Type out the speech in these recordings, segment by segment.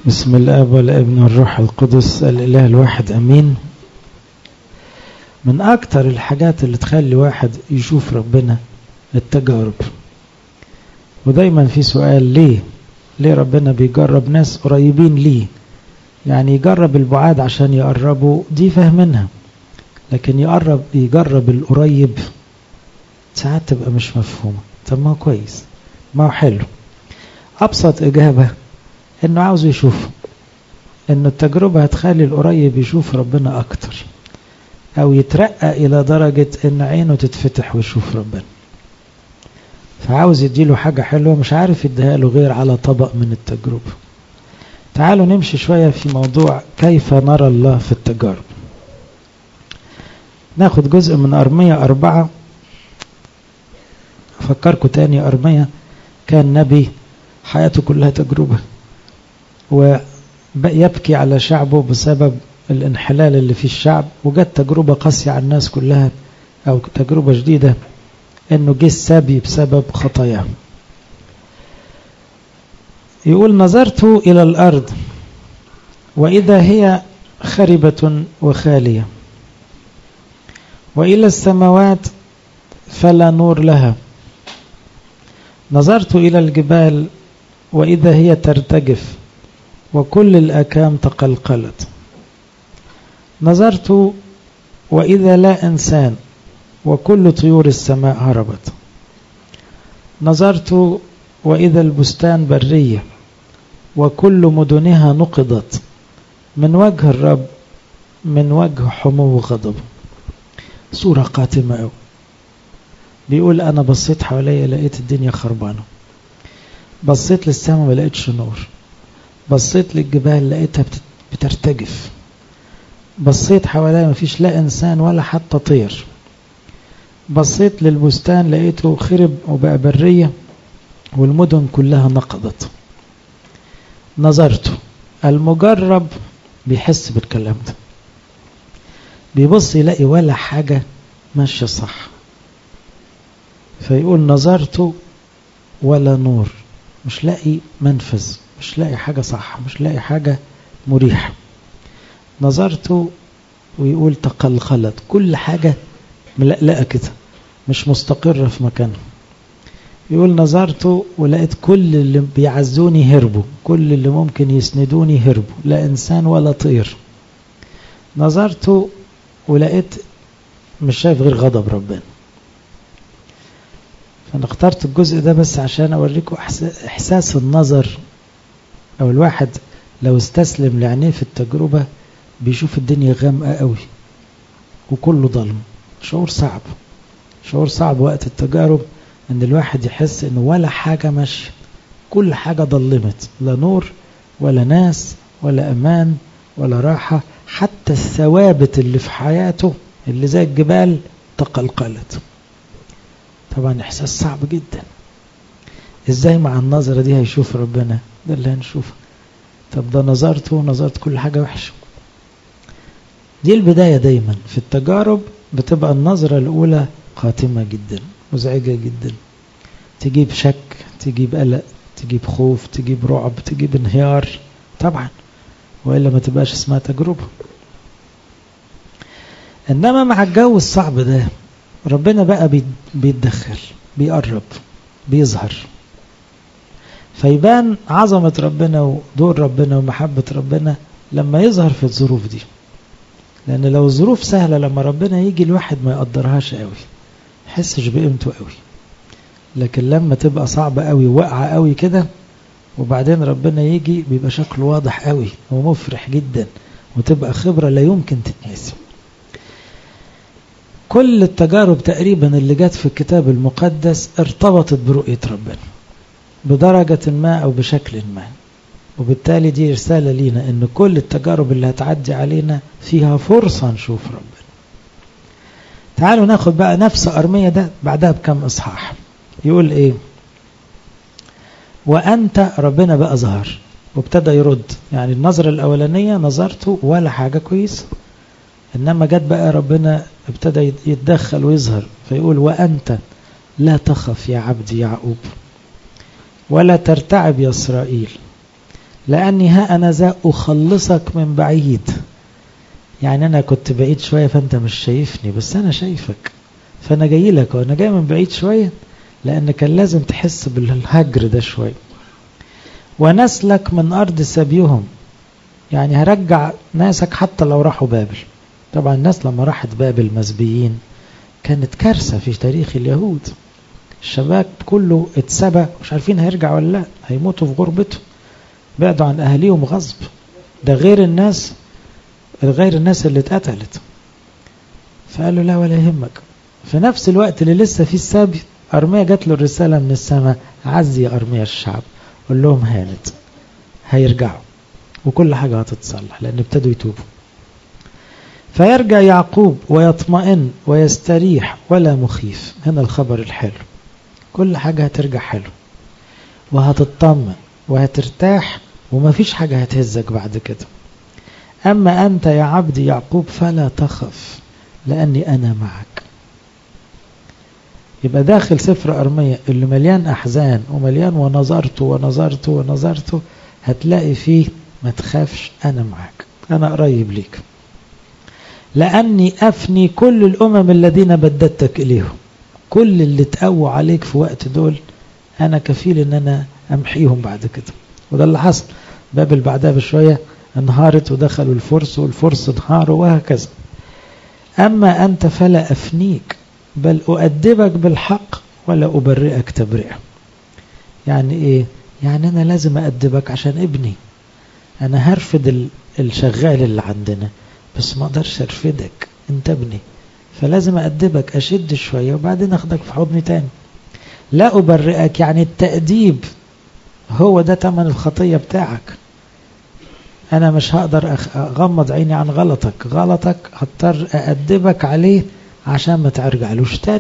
بسم الاب والابن والروح القدس الاله الواحد امين من اكتر الحاجات اللي تخلي واحد يشوف ربنا التجارب ودايما في سؤال ليه ليه ربنا بيجرب ناس قريبين ليه يعني يجرب البعاد عشان يقربوا دي فاهمينها لكن يقرب يجرب القريب ساعات تبقى مش مفهومة طب ما هو كويس ما هو حلو أبسط إجابة إنه عاوز يشوفه إنه التجربة هتخلي القريب يشوف ربنا أكتر أو يترقى إلى درجة إن عينه تتفتح ويشوف ربنا فعاوز يديله حاجة حلوة مش عارف يديها له غير على طبق من التجربة تعالوا نمشي شوية في موضوع كيف نرى الله في التجارب ناخد جزء من أرمية أربعة أفكركم تاني أرمية كان نبي حياته كلها تجربة ويبكي على شعبه بسبب الانحلال اللي في الشعب وجت تجربة قاسية على الناس كلها أو تجربة جديدة انه جه السبي بسبب خطاياه يقول نظرت الى الارض واذا هي خربة وخالية والى السماوات فلا نور لها نظرت الى الجبال واذا هي ترتجف وكل الاكام تقلقلت نظرت واذا لا انسان وكل طيور السماء هربت نظرت وإذا البستان برية وكل مدنها نقضت من وجه الرب من وجه حمو غضب صورة قاتمة أوي بيقول أنا بصيت حواليا لقيت الدنيا خربانة بصيت للسماء ما لقيتش نور بصيت للجبال لقيتها بترتجف بصيت حواليا مفيش لا إنسان ولا حتى طير بصيت للبستان لقيته خرب وبقى برية والمدن كلها نقضت نظرت المجرب بيحس بالكلام ده بيبص يلاقي ولا حاجة ماشية صح فيقول نظرت ولا نور مش لاقي منفذ مش لاقي حاجة صح مش لاقي حاجة مريحة نظرت ويقول تقلقلت كل حاجة ملقلقة كده مش مستقرة في مكانها يقول نظرت ولقيت كل اللي بيعزوني هربوا كل اللي ممكن يسندوني هربوا لا إنسان ولا طير نظرت ولقيت مش شايف غير غضب ربنا فأنا اخترت الجزء ده بس عشان أوريكم إحساس النظر أو الواحد لو استسلم لعينيه في التجربة بيشوف الدنيا غامقة قوي وكله ظلم شعور صعب شعور صعب وقت التجارب ان الواحد يحس ان ولا حاجة ماشية كل حاجة ضلمت لا نور ولا ناس ولا امان ولا راحة حتى الثوابت اللي في حياته اللي زي الجبال تقلقلت طبعا احساس صعب جدا ازاي مع النظرة دي هيشوف ربنا ده اللي هنشوفه طب ده نظرته ونظرت كل حاجة وحشة دي البداية دايما في التجارب بتبقى النظرة الأولى قاتمة جدا مزعجة جدا تجيب شك تجيب قلق تجيب خوف تجيب رعب تجيب انهيار طبعا وإلا ما تبقاش اسمها تجربة إنما مع الجو الصعب ده ربنا بقى بيتدخل بيقرب بيظهر فيبان عظمة ربنا ودور ربنا ومحبة ربنا لما يظهر في الظروف دي لأن لو الظروف سهلة لما ربنا يجي الواحد ما يقدرهاش قوي يحسش بقيمته قوي لكن لما تبقى صعبة قوي واقعة قوي كده وبعدين ربنا يجي بيبقى شكله واضح قوي ومفرح جدا وتبقى خبرة لا يمكن تتنسي كل التجارب تقريبا اللي جت في الكتاب المقدس ارتبطت برؤية ربنا بدرجة ما أو بشكل ما وبالتالي دي رسالة لينا ان كل التجارب اللي هتعدي علينا فيها فرصة نشوف ربنا تعالوا ناخد بقى نفس أرمية ده بعدها بكم إصحاح يقول ايه وأنت ربنا بقى ظهر وابتدى يرد يعني النظرة الأولانية نظرته ولا حاجة كويسة إنما جت بقى ربنا ابتدى يتدخل ويظهر فيقول وأنت لا تخف يا عبدي يعقوب ولا ترتعب يا إسرائيل لأني ها أنا ذا أخلصك من بعيد يعني أنا كنت بعيد شوية فأنت مش شايفني بس أنا شايفك فأنا جاي لك وأنا جاي من بعيد شوية لأن كان لازم تحس بالهجر ده شوية ونسلك من أرض سبيهم يعني هرجع ناسك حتى لو راحوا بابل طبعا الناس لما راحت بابل مسبيين كانت كارثة في تاريخ اليهود الشباب كله اتسبى مش عارفين هيرجع ولا لا هيموتوا في غربته بعدوا عن أهليهم غصب ده غير الناس غير الناس اللي اتقتلت فقالوا لا ولا يهمك في نفس الوقت اللي لسه فيه السبي أرميا جات له الرسالة من السماء عزي أرميا الشعب قول لهم هانت هيرجعوا وكل حاجة هتتصلح لأن ابتدوا يتوبوا فيرجع يعقوب ويطمئن ويستريح ولا مخيف هنا الخبر الحلو كل حاجة هترجع حلو وهتطمن وهترتاح ومفيش حاجة هتهزك بعد كده أما أنت يا عبدي يعقوب فلا تخف لأني أنا معك يبقى داخل سفر أرمية اللي مليان أحزان ومليان ونظرت ونظرت ونظرت هتلاقي فيه ما تخافش أنا معك أنا قريب ليك لأني أفني كل الأمم الذين بددتك إليهم كل اللي تقوى عليك في وقت دول أنا كفيل أن أنا أمحيهم بعد كده وده اللي حصل بابل بعدها بشوية انهارت ودخلوا الفرس والفرس انهاروا وهكذا أما أنت فلا أفنيك بل أؤدبك بالحق ولا أبرئك تبرئة يعني إيه يعني أنا لازم أأدبك عشان ابني أنا هرفد الشغال اللي عندنا بس ما أقدرش أرفدك أنت ابني فلازم أأدبك أشد شوية وبعدين أخدك في حضني تاني لا أبرئك يعني التأديب هو ده تمن الخطية بتاعك أنا مش هقدر أغمض عيني عن غلطك غلطك هضطر أأدبك عليه عشان ما ترجعلوش تاني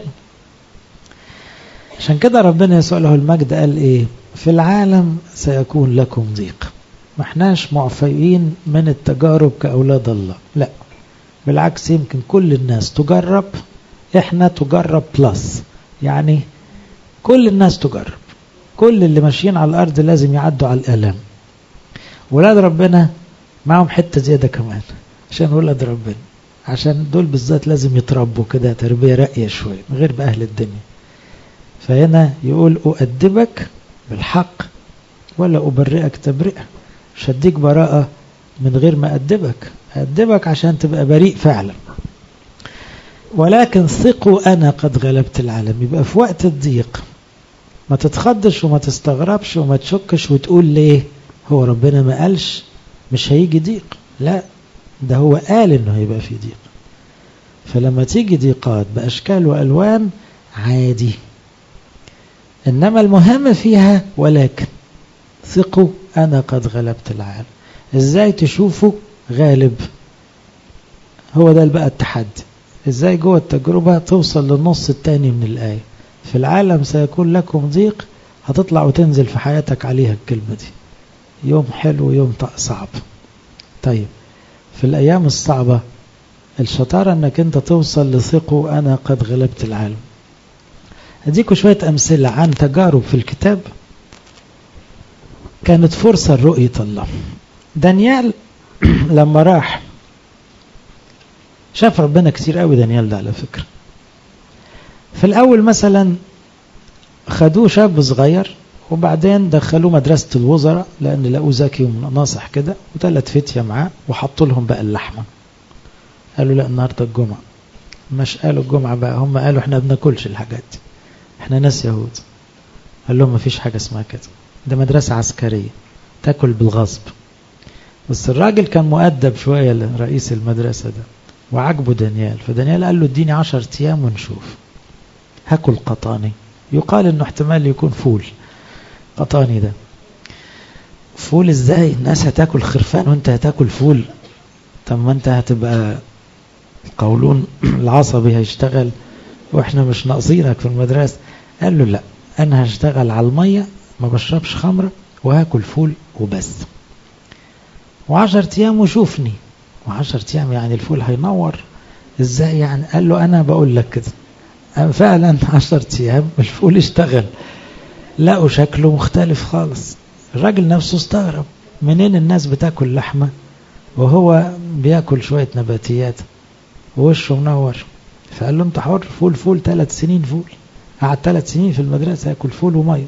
عشان كده ربنا يسوع له المجد قال إيه في العالم سيكون لكم ضيق ما احناش معفيين من التجارب كأولاد الله لا بالعكس يمكن كل الناس تجرب احنا تجرب بلس يعني كل الناس تجرب كل اللي ماشيين على الأرض لازم يعدوا على الألم ولاد ربنا معهم حتة زيادة كمان عشان ولاد ربنا عشان دول بالذات لازم يتربوا كده تربية راقية شوية من غير بأهل الدنيا فهنا يقول أؤدبك بالحق ولا أبرئك تبرئة مش هديك براءة من غير ما أدبك أدبك عشان تبقى بريء فعلا ولكن ثقوا أنا قد غلبت العالم يبقى في وقت الضيق ما تتخضش وما تستغربش وما تشكش وتقول ليه هو ربنا ما قالش مش هيجي ضيق لا ده هو قال انه هيبقى في ضيق فلما تيجي ضيقات بأشكال وألوان عادي إنما المهم فيها ولكن ثقوا أنا قد غلبت العالم إزاي تشوفوا غالب هو ده بقى التحدي إزاي جوه التجربة توصل للنص التاني من الآية في العالم سيكون لكم ضيق هتطلع وتنزل في حياتك عليها الكلمة دي يوم حلو ويوم صعب طيب في الأيام الصعبة الشطارة أنك أنت توصل لثقه أنا قد غلبت العالم أديكوا شوية أمثلة عن تجارب في الكتاب كانت فرصة لرؤية الله دانيال لما راح شاف ربنا كتير قوي دانيال ده على فكرة في الأول مثلا خدوه شاب صغير وبعدين دخلوه مدرسة الوزراء لأن لقوه ذكي وناصح كده وثلاث فتية معاه وحطوا لهم بقى اللحمة قالوا لا النهاردة الجمعة مش قالوا الجمعة بقى هم قالوا احنا بناكلش الحاجات دي احنا ناس يهود قال لهم مفيش حاجة اسمها كده ده مدرسة عسكرية تاكل بالغصب بس الراجل كان مؤدب شوية لرئيس المدرسة ده وعجبه دانيال فدانيال قال له اديني عشر ايام ونشوف هاكل قطاني يقال انه احتمال يكون فول قطاني ده فول ازاي الناس هتاكل خرفان وانت هتاكل فول طب ما انت هتبقى القولون العصبي هيشتغل واحنا مش ناقصينك في المدرسة قال له لا انا هشتغل على المية ما بشربش خمرة وهاكل فول وبس وعشر ايام وشوفني وعشر ايام يعني الفول هينور ازاي يعني قال له انا بقول لك كده فعلا عشر ايام الفول اشتغل لقوا شكله مختلف خالص الراجل نفسه استغرب منين الناس بتاكل لحمة وهو بياكل شوية نباتيات ووشه منور فقال له انت حر فول فول ثلاث سنين فول قعد ثلاث سنين في المدرسة ياكل فول ومية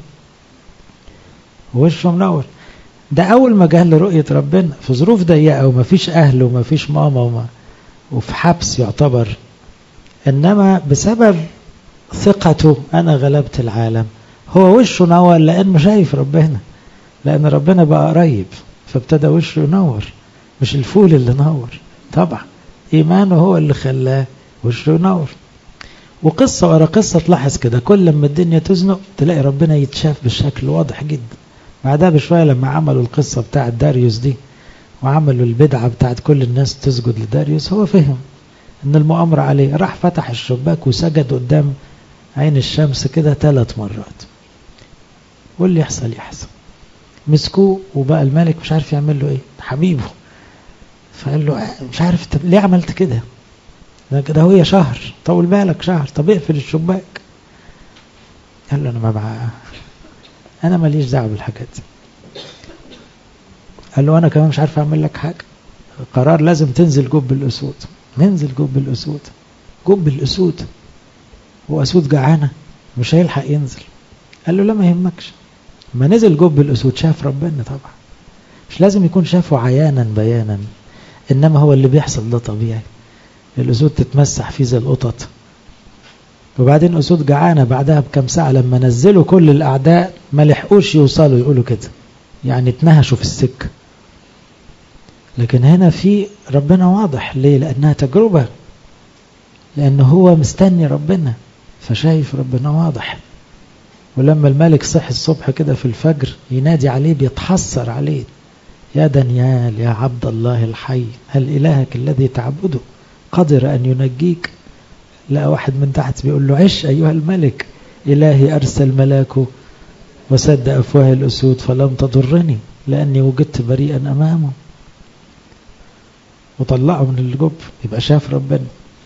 ووشه منور ده أول ما جه لرؤية ربنا في ظروف ضيقة ومفيش أهل ومفيش ماما وما وفي حبس يعتبر إنما بسبب ثقته أنا غلبت العالم هو وشه نور لأنه شايف ربنا لأن ربنا بقى قريب فابتدى وشه ينور مش الفول اللي نور طبعا إيمانه هو اللي خلاه وشه ينور وقصة ورا قصة تلاحظ كده كل لما الدنيا تزنق تلاقي ربنا يتشاف بالشكل واضح جدا بعدها بشوية لما عملوا القصة بتاعت داريوس دي وعملوا البدعة بتاعت كل الناس تسجد لداريوس هو فهم ان المؤامرة عليه راح فتح الشباك وسجد قدام عين الشمس كده ثلاث مرات واللي يحصل يحصل مسكوه وبقى الملك مش عارف يعمل له ايه حبيبه فقال له مش عارف طب ليه عملت كده ده كده هو شهر طول بالك شهر طب اقفل الشباك قال له انا ما مع انا ماليش دعوه بالحاجات دي قال له انا كمان مش عارف اعمل لك حاجه قرار لازم تنزل جب الاسود ننزل جب الاسود جب الاسود هو اسود جعانه مش هيلحق ينزل قال له لا ما يهمكش ما نزل جب الاسود شاف ربنا طبعا مش لازم يكون شافه عيانا بيانا انما هو اللي بيحصل ده طبيعي الاسود تتمسح فيه زي القطط وبعدين اسود جعانه بعدها بكم ساعه لما نزلوا كل الاعداء ما لحقوش يوصلوا يقولوا كده يعني اتنهشوا في السكه لكن هنا في ربنا واضح ليه لانها تجربه لان هو مستني ربنا فشايف ربنا واضح ولما الملك صحي الصبح كده في الفجر ينادي عليه بيتحسر عليه يا دانيال يا عبد الله الحي هل إلهك الذي تعبده قدر أن ينجيك لا واحد من تحت بيقول له عش أيها الملك إلهي أرسل ملاكه وسد أفواه الأسود فلم تضرني لأني وجدت بريئا أمامه وطلعه من الجب يبقى شاف ربنا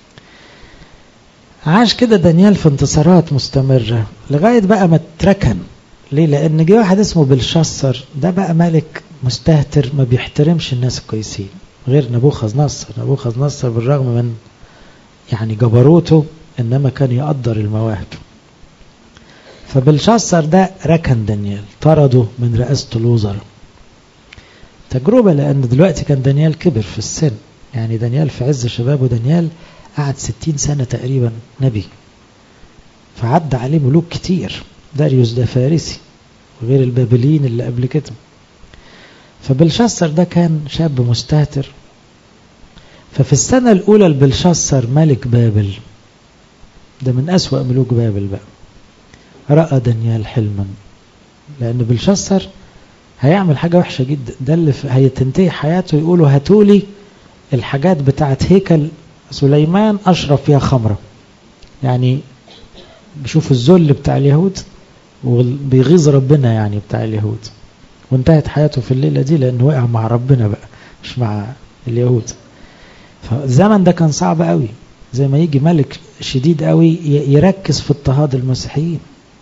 عاش كده دانيال في انتصارات مستمرة لغاية بقى ما اتركن ليه لأن جه واحد اسمه بلشصر ده بقى ملك مستهتر ما بيحترمش الناس الكويسين غير نبوخذ نصر نبوخذ نصر بالرغم من يعني جبروته إنما كان يقدر المواهب فبلشصر ده ركن دانيال طرده من رئاسة الوزراء تجربة لأن دلوقتي كان دانيال كبر في السن يعني دانيال في عز شبابه دانيال قعد ستين سنة تقريبا نبي فعدى عليه ملوك كتير داريوس ده فارسي وغير البابليين اللي قبل كده فبلشسر ده كان شاب مستهتر ففي السنة الأولى لبلشسر ملك بابل ده من أسوأ ملوك بابل بقى رأى دانيال حلما لأن بلشسر هيعمل حاجة وحشة جدا ده اللي هيتنتهي حياته يقولوا هاتولي الحاجات بتاعت هيكل سليمان أشرب فيها خمرة يعني بيشوف الذل بتاع اليهود وبيغيظ ربنا يعني بتاع اليهود وانتهت حياته في الليلة دي لأنه وقع مع ربنا بقى مش مع اليهود فالزمن ده كان صعب قوي زي ما يجي ملك شديد قوي يركز في اضطهاد المسيحيين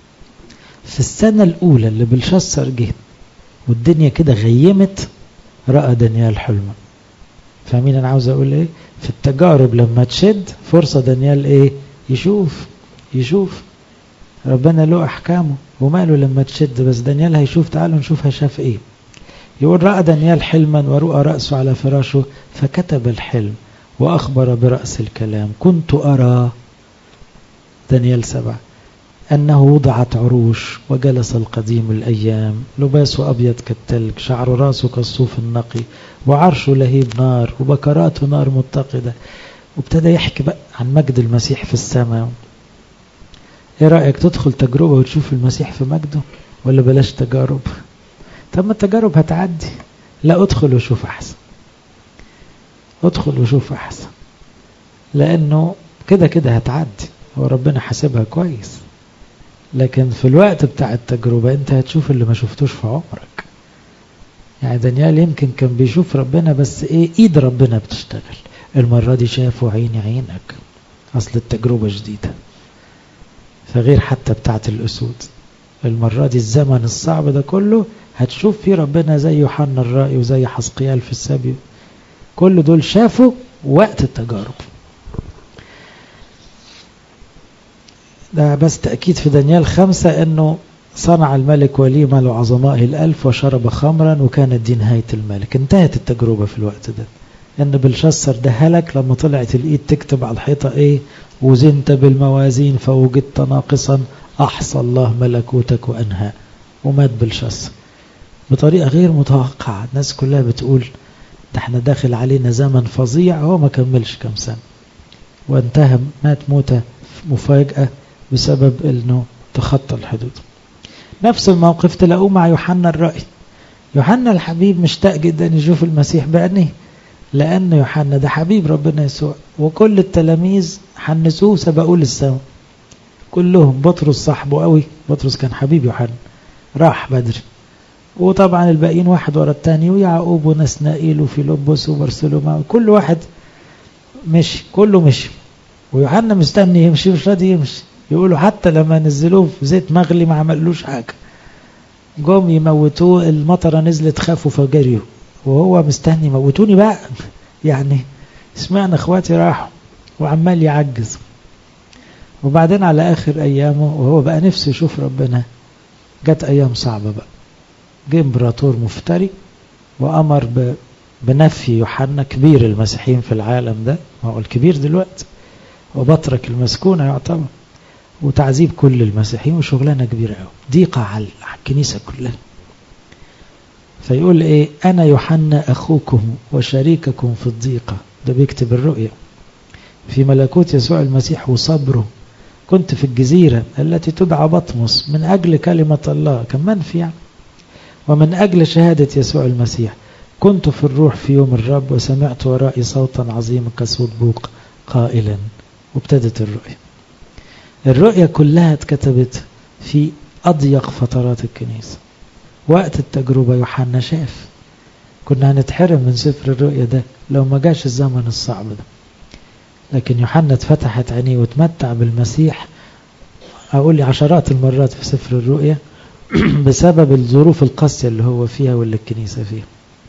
في السنة الأولى اللي بلشسر جه والدنيا كده غيمت رأى دانيال حلما فاهمين أنا عاوز أقول إيه في التجارب لما تشد فرصة دانيال إيه يشوف يشوف ربنا له أحكامه وماله لما تشد بس دانيال هيشوف تعالوا نشوف هشاف إيه يقول رأى دانيال حلما ورؤى رأسه على فراشه فكتب الحلم وأخبر برأس الكلام كنت أرى دانيال سبعة أنه وضعت عروش وجلس القديم الأيام لباسه أبيض كالتلج شعر راسه كالصوف النقي وعرشه لهيب نار وبكراته نار متقدة وابتدى يحكي بقى عن مجد المسيح في السماء ايه رأيك تدخل تجربة وتشوف المسيح في مجده ولا بلاش تجارب طب ما التجارب هتعدي لا ادخل وشوف احسن ادخل وشوف احسن لانه كده كده هتعدي هو ربنا حاسبها كويس لكن في الوقت بتاع التجربة انت هتشوف اللي ما شفتوش في عمرك يعني دانيال يمكن كان بيشوف ربنا بس ايه ايد ربنا بتشتغل المرة دي شافوا عيني عينك اصل التجربة جديدة فغير حتى بتاعت الاسود المرة دي الزمن الصعب ده كله هتشوف فيه ربنا زي يوحنا الرائي وزي حسقيال في السبي كل دول شافوا وقت التجارب ده بس تأكيد في دانيال خمسة أنه صنع الملك وليمة لعظمائه الألف وشرب خمرا وكانت دي نهاية الملك انتهت التجربة في الوقت ده أن بلشسر ده هلك لما طلعت الإيد تكتب على الحيطة إيه وزنت بالموازين فوجدت ناقصا أحصى الله ملكوتك وأنهى ومات بلشسر بطريقة غير متوقعة الناس كلها بتقول ده احنا داخل علينا زمن فظيع هو ما كملش كم سنة وانتهى مات موتة مفاجأة بسبب انه تخطى الحدود نفس الموقف تلاقوه مع يوحنا الرأي يوحنا الحبيب مشتاق جدا يشوف المسيح بعينيه لأن يوحنا ده حبيب ربنا يسوع وكل التلاميذ حنسوه سبقوه للسماء كلهم بطرس صاحبه قوي بطرس كان حبيب يوحنا راح بدري وطبعا الباقيين واحد ورا الثاني ويعقوب ونسنائيل وفيلبس وبرسلوما كل واحد مشي كله مشي ويوحنا مستني يمشي مش راضي يمشي يقولوا حتى لما نزلوه في زيت مغلي ما عملوش حاجة جم يموتوه المطرة نزلت خافوا فجريوا وهو مستني موتوني بقى يعني سمعنا اخواتي راحوا وعمال يعجز وبعدين على اخر ايامه وهو بقى نفسه يشوف ربنا جت ايام صعبة بقى جه امبراطور مفتري وامر بنفي يوحنا كبير المسيحيين في العالم ده هو الكبير دلوقتي وبطرك المسكونة يعتبر وتعذيب كل المسيحيين وشغلانة كبيرة قوي ضيقة على الكنيسة كلها فيقول ايه انا يوحنا اخوكم وشريككم في الضيقة ده بيكتب الرؤية في ملكوت يسوع المسيح وصبره كنت في الجزيرة التي تدعى بطمس من أجل كلمة الله كان منفي يعني ومن أجل شهادة يسوع المسيح كنت في الروح في يوم الرب وسمعت ورائي صوتا عظيما كصوت بوق قائلا وابتدت الرؤية الرؤية كلها اتكتبت في أضيق فترات الكنيسة وقت التجربة يوحنا شاف كنا هنتحرم من سفر الرؤية ده لو ما جاش الزمن الصعب ده لكن يوحنا اتفتحت عينيه وتمتع بالمسيح أقول لي عشرات المرات في سفر الرؤية بسبب الظروف القاسية اللي هو فيها واللي الكنيسة فيها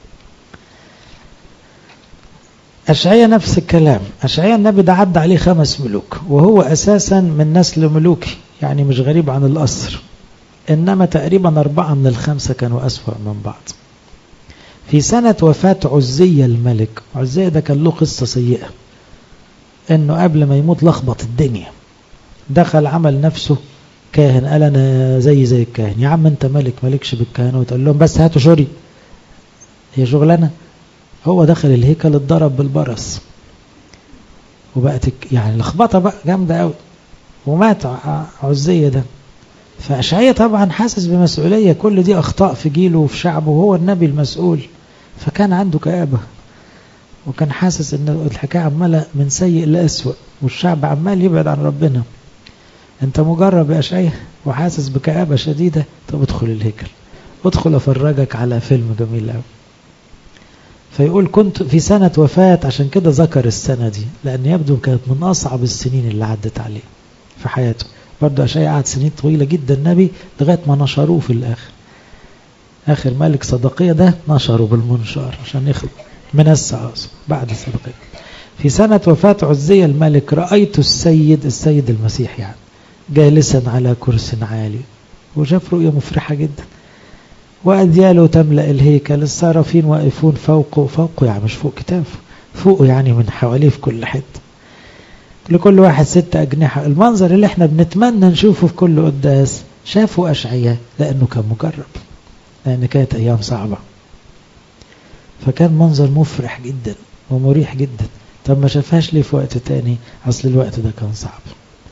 أشعية نفس الكلام أشعية النبي ده عدى عليه خمس ملوك وهو أساسا من نسل ملوكي يعني مش غريب عن الأسر إنما تقريبا أربعة من الخمسة كانوا أسوأ من بعض في سنة وفاة عزية الملك عزية ده كان له قصة سيئة إنه قبل ما يموت لخبط الدنيا دخل عمل نفسه كاهن قال أنا زي زي الكاهن يا عم أنت ملك ملكش بالكهنة وتقول لهم بس هاتوا شوري هي شغلانة هو دخل الهيكل اتضرب بالبرص وبقت يعني لخبطه بقى جامده قوي ومات عزيه ده فاشعيا طبعا حاسس بمسؤوليه كل دي اخطاء في جيله وفي شعبه وهو النبي المسؤول فكان عنده كآبه وكان حاسس ان الحكايه عماله من سيء لاسوء والشعب عمال يبعد عن ربنا انت مجرب يا اشعيا وحاسس بكآبه شديده طب ادخل الهيكل ادخل افرجك على فيلم جميل قوي فيقول كنت في سنة وفاة عشان كده ذكر السنة دي لأن يبدو كانت من أصعب السنين اللي عدت عليه في حياته برضه أشياء قعد سنين طويلة جدا النبي لغاية ما نشروه في الآخر آخر ملك صدقية ده نشره بالمنشار عشان يخلق من السعاص بعد الصدقية في سنة وفاة عزية الملك رأيت السيد السيد المسيح يعني جالسا على كرسي عالي وشاف رؤية مفرحة جدا وأدياله تملأ الهيكل الصرافين واقفون فوقه فوقه يعني مش فوق كتافه فوقه يعني من حواليه في كل حتة لكل واحد ست أجنحة المنظر اللي احنا بنتمنى نشوفه في كل قداس شافوا أشعياء لأنه كان مجرب لأن كانت أيام صعبة فكان منظر مفرح جدا ومريح جدا طب ما شافهاش ليه في وقت تاني أصل الوقت ده كان صعب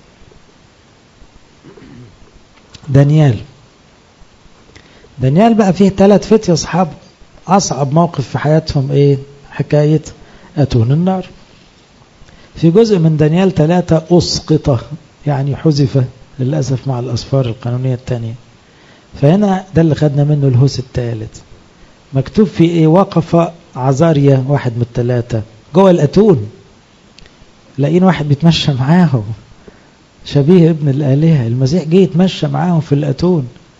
دانيال دانيال بقى فيه ثلاث فتية أصحاب أصعب موقف في حياتهم إيه حكاية أتون النار في جزء من دانيال ثلاثة أسقط يعني حذف للأسف مع الأسفار القانونية الثانية فهنا ده اللي خدنا منه الهوس الثالث مكتوب في إيه وقف عزاريا واحد من الثلاثة جوه الأتون لاقين واحد بيتمشى معاهم شبيه ابن الآلهة المسيح جه يتمشى معاهم في الأتون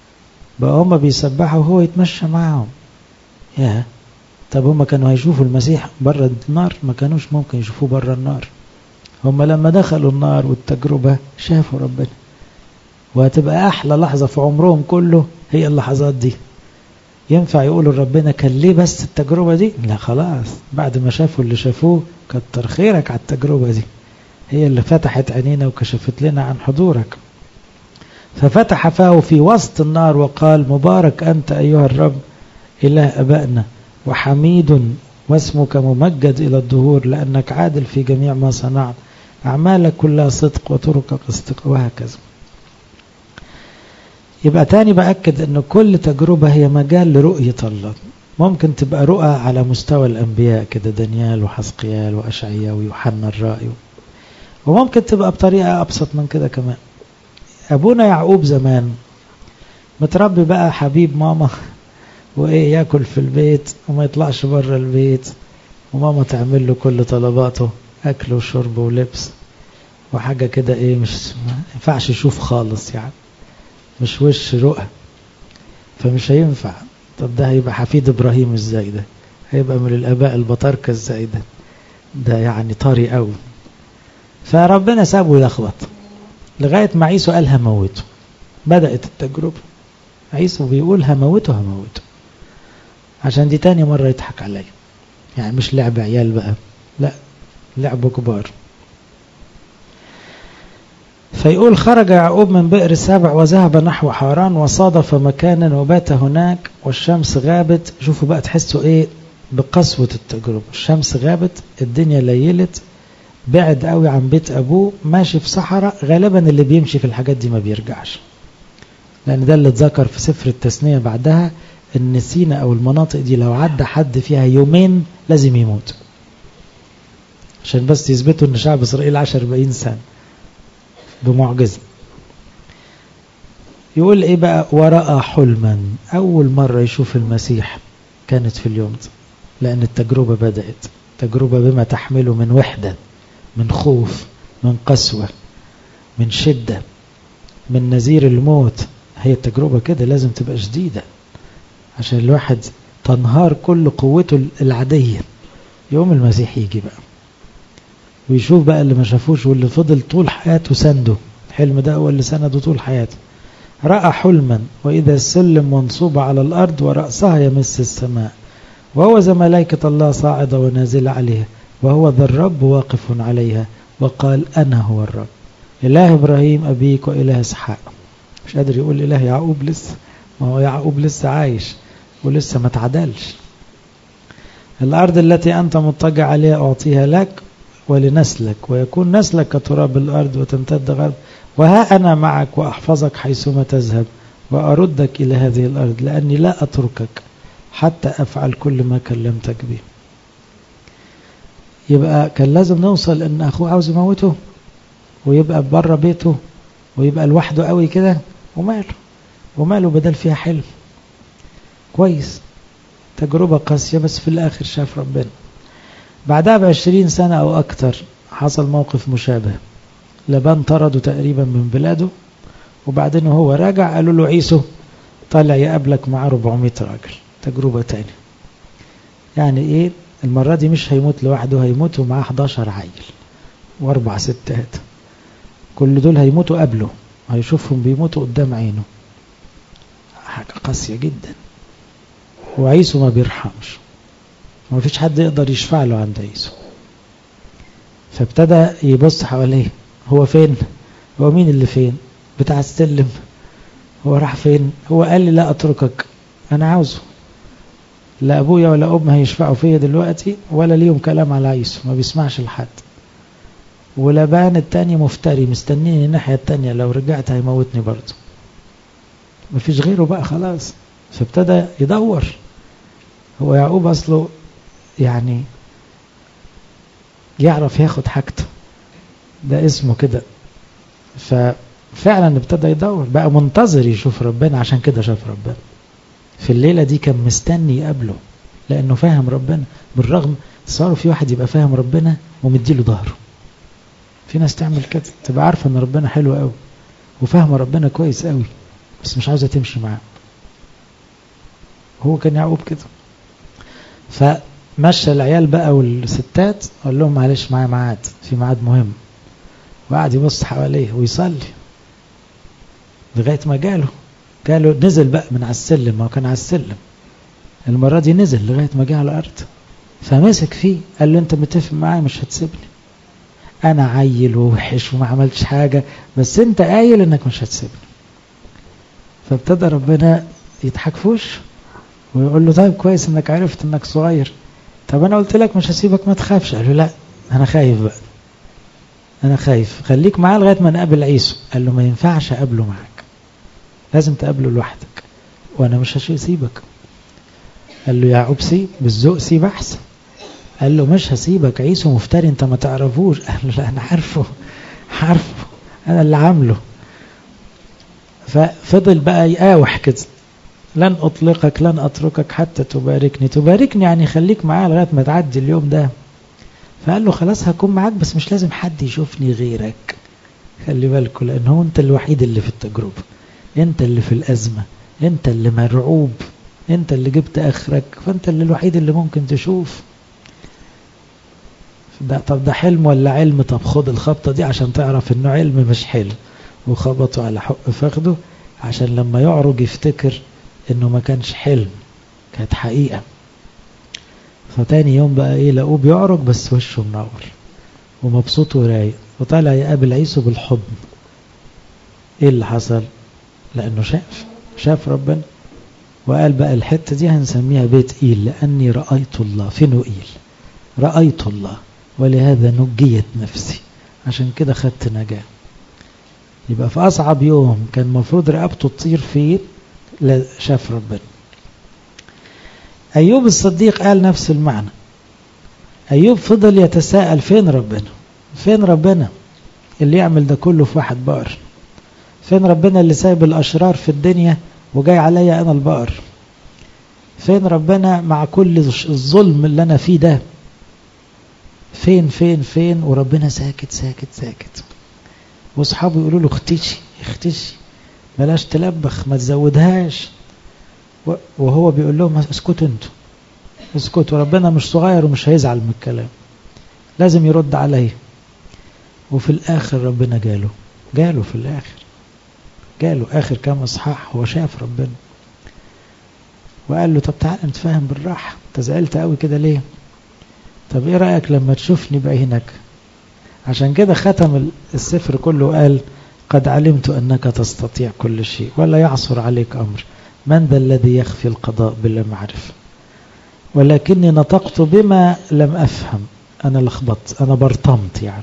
بقى هم بيسبحوا وهو يتمشى معهم يا طب هم كانوا هيشوفوا المسيح بره النار ما كانوش ممكن يشوفوه بره النار هم لما دخلوا النار والتجربة شافوا ربنا وهتبقى أحلى لحظة في عمرهم كله هي اللحظات دي ينفع يقولوا ربنا كان ليه بس التجربة دي لا خلاص بعد ما شافوا اللي شافوه كتر خيرك على التجربة دي هي اللي فتحت عينينا وكشفت لنا عن حضورك ففتح فاه في وسط النار وقال مبارك أنت أيها الرب إله أبائنا وحميد واسمك ممجد إلى الدهور لأنك عادل في جميع ما صنعت أعمالك كلها صدق وطرقك استق وهكذا يبقى تاني بأكد أن كل تجربة هي مجال لرؤية الله ممكن تبقى رؤى على مستوى الأنبياء كده دانيال وحسقيال وأشعياء ويوحنا الرائي وممكن تبقى بطريقة أبسط من كده كمان أبونا يعقوب زمان متربي بقى حبيب ماما وإيه ياكل في البيت وما يطلعش بره البيت وماما تعمل له كل طلباته أكل وشرب ولبس وحاجة كده إيه مش ما ينفعش يشوف خالص يعني مش وش رؤى فمش هينفع طب ده هيبقى حفيد إبراهيم ازاي ده هيبقى من الآباء البطاركة ازاي ده ده يعني طري قوي فربنا سابه يلخبط لغاية ما عيسو قال هموته بدأت التجربة عيسو بيقول هموته هموته عشان دي تاني مرة يضحك عليا يعني مش لعب عيال بقى لا لعب كبار فيقول خرج يعقوب من بئر سبع وذهب نحو حاران وصادف مكانا وبات هناك والشمس غابت شوفوا بقى تحسوا ايه بقسوة التجربة الشمس غابت الدنيا ليلت بعد قوي عن بيت ابوه ماشي في صحراء غالبا اللي بيمشي في الحاجات دي ما بيرجعش لان ده اللي اتذكر في سفر التثنية بعدها ان سينا او المناطق دي لو عدى حد فيها يومين لازم يموت عشان بس يثبتوا ان شعب اسرائيل عاش 40 سنه بمعجزه يقول ايه بقى ورأى حلما اول مره يشوف المسيح كانت في اليوم ده لان التجربه بدات تجربه بما تحمله من وحده من خوف من قسوه من شده من نذير الموت هي التجربه كده لازم تبقى شديده عشان الواحد تنهار كل قوته العادية يوم المسيح يجي بقى ويشوف بقى اللي ما شافوش واللي فضل طول حياته سنده الحلم ده هو اللي سنده طول حياته رأى حلما وإذا السلم منصوبة على الأرض ورأسها يمس السماء وهو ذا ملائكة الله صاعدة ونازلة عليها وهو ذا الرب واقف عليها وقال أنا هو الرب إله إبراهيم أبيك وإله إسحاق مش قادر يقول إله يعقوب لسه ما هو يعقوب لسه عايش ولسه ما تعدلش الأرض التي أنت مضطجع عليها أعطيها لك ولنسلك ويكون نسلك كتراب الأرض وتمتد غرب وها أنا معك وأحفظك حيثما تذهب وأردك إلى هذه الأرض لأني لا أتركك حتى أفعل كل ما كلمتك به يبقى كان لازم نوصل ان اخوه عاوز يموته ويبقى بره بيته ويبقى لوحده قوي كده وماله وماله بدل فيها حلم كويس تجربة قاسية بس في الآخر شاف ربنا بعدها بعشرين سنة أو أكتر حصل موقف مشابه لبان طرده تقريبا من بلاده وبعدين هو راجع قالوا له عيسو طالع يقابلك مع 400 راجل تجربة تاني يعني ايه المرة دي مش هيموت لوحده هيموت ومعاه 11 عيل واربع ستات كل دول هيموتوا قبله هيشوفهم بيموتوا قدام عينه حاجة قاسية جدا وعيسو ما بيرحمش ما فيش حد يقدر يشفع له عند عيسو فابتدى يبص حواليه هو فين هو مين اللي فين بتاع السلم هو راح فين هو قال لي لا اتركك انا عاوزه لا ابويا ولا امي هيشفعوا فيا دلوقتي ولا ليهم كلام على عيسو ما بيسمعش لحد ولبان التاني مفتري مستنيني الناحية التانية لو رجعت هيموتني برضه مفيش غيره بقى خلاص فابتدى يدور هو يعقوب اصله يعني يعرف ياخد حاجته ده اسمه كده ففعلا ابتدى يدور بقى منتظر يشوف ربنا عشان كده شاف ربنا في الليلة دي كان مستني يقابله لأنه فاهم ربنا بالرغم صاروا في واحد يبقى فاهم ربنا ومديله ظهره في ناس تعمل كده تبقى عارفة ان ربنا حلو قوي وفاهمة ربنا كويس قوي بس مش عاوزة تمشي معاه هو كان يعقوب كده فمشى العيال بقى والستات قال لهم معلش معايا ميعاد في ميعاد مهم وقعد يبص حواليه ويصلي لغاية ما جاله جاله نزل بقى من على السلم ما هو كان على السلم المرة دي نزل لغاية ما جه على الأرض فمسك فيه قال له أنت متفق معايا مش هتسيبني أنا عيل ووحش وما عملتش حاجة بس أنت قايل إنك مش هتسيبني فابتدى ربنا يضحك في وشه ويقول له طيب كويس إنك عرفت إنك صغير طب أنا قلت لك مش هسيبك ما تخافش قال له لا أنا خايف بقى أنا خايف خليك معاه لغاية ما نقابل عيسو قال له ما ينفعش أقابله معاك لازم تقابله لوحدك وأنا مش هسيبك قال له يعقوب سيب بالذوق سيب أحسن قال له مش هسيبك عيسو مفتري انت ما تعرفوش قال له لا انا عارفه عارفه انا اللي عامله ففضل بقى يقاوح كده لن اطلقك لن اتركك حتى تباركني تباركني يعني خليك معايا لغايه ما تعدي اليوم ده فقال له خلاص هكون معاك بس مش لازم حد يشوفني غيرك خلي بالكم لان هو انت الوحيد اللي في التجربه انت اللي في الازمه انت اللي مرعوب انت اللي جبت اخرك فانت اللي الوحيد اللي ممكن تشوف ده طب ده حلم ولا علم طب خد الخبطة دي عشان تعرف انه علم مش حلم وخبطوا على حق فخده عشان لما يعرج يفتكر انه ما كانش حلم كانت حقيقة فتاني يوم بقى ايه لقوه بيعرج بس وشه منور ومبسوط ورايق وطالع يقابل عيسو بالحضن ايه اللي حصل لانه شاف شاف ربنا وقال بقى الحتة دي هنسميها بيت إيل لأني رأيت الله فين إيل رأيت الله ولهذا نجيت نفسي عشان كده خدت نجاة يبقى في أصعب يوم كان المفروض رقبته تطير فيه لا شاف ربنا أيوب الصديق قال نفس المعنى أيوب فضل يتساءل فين ربنا فين ربنا اللي يعمل ده كله في واحد بقر فين ربنا اللي سايب الأشرار في الدنيا وجاي عليا أنا البقر فين ربنا مع كل الظلم اللي أنا فيه ده فين فين فين وربنا ساكت ساكت ساكت واصحابه يقولوا له اختشي اختشي بلاش تلبخ ما تزودهاش وهو بيقول لهم اسكتوا انتوا اسكتوا ربنا مش صغير ومش هيزعل من الكلام لازم يرد عليه وفي الاخر ربنا جاله جاله في الاخر جاله اخر كام اصحاح هو شاف ربنا وقال له طب تعالى نتفاهم بالراحه انت زعلت قوي كده ليه طب ايه رأيك لما تشوفني بعينك عشان كده ختم السفر كله قال قد علمت أنك تستطيع كل شيء ولا يعصر عليك أمر من ذا الذي يخفي القضاء بلا معرفة ولكني نطقت بما لم أفهم أنا لخبطت أنا برطمت يعني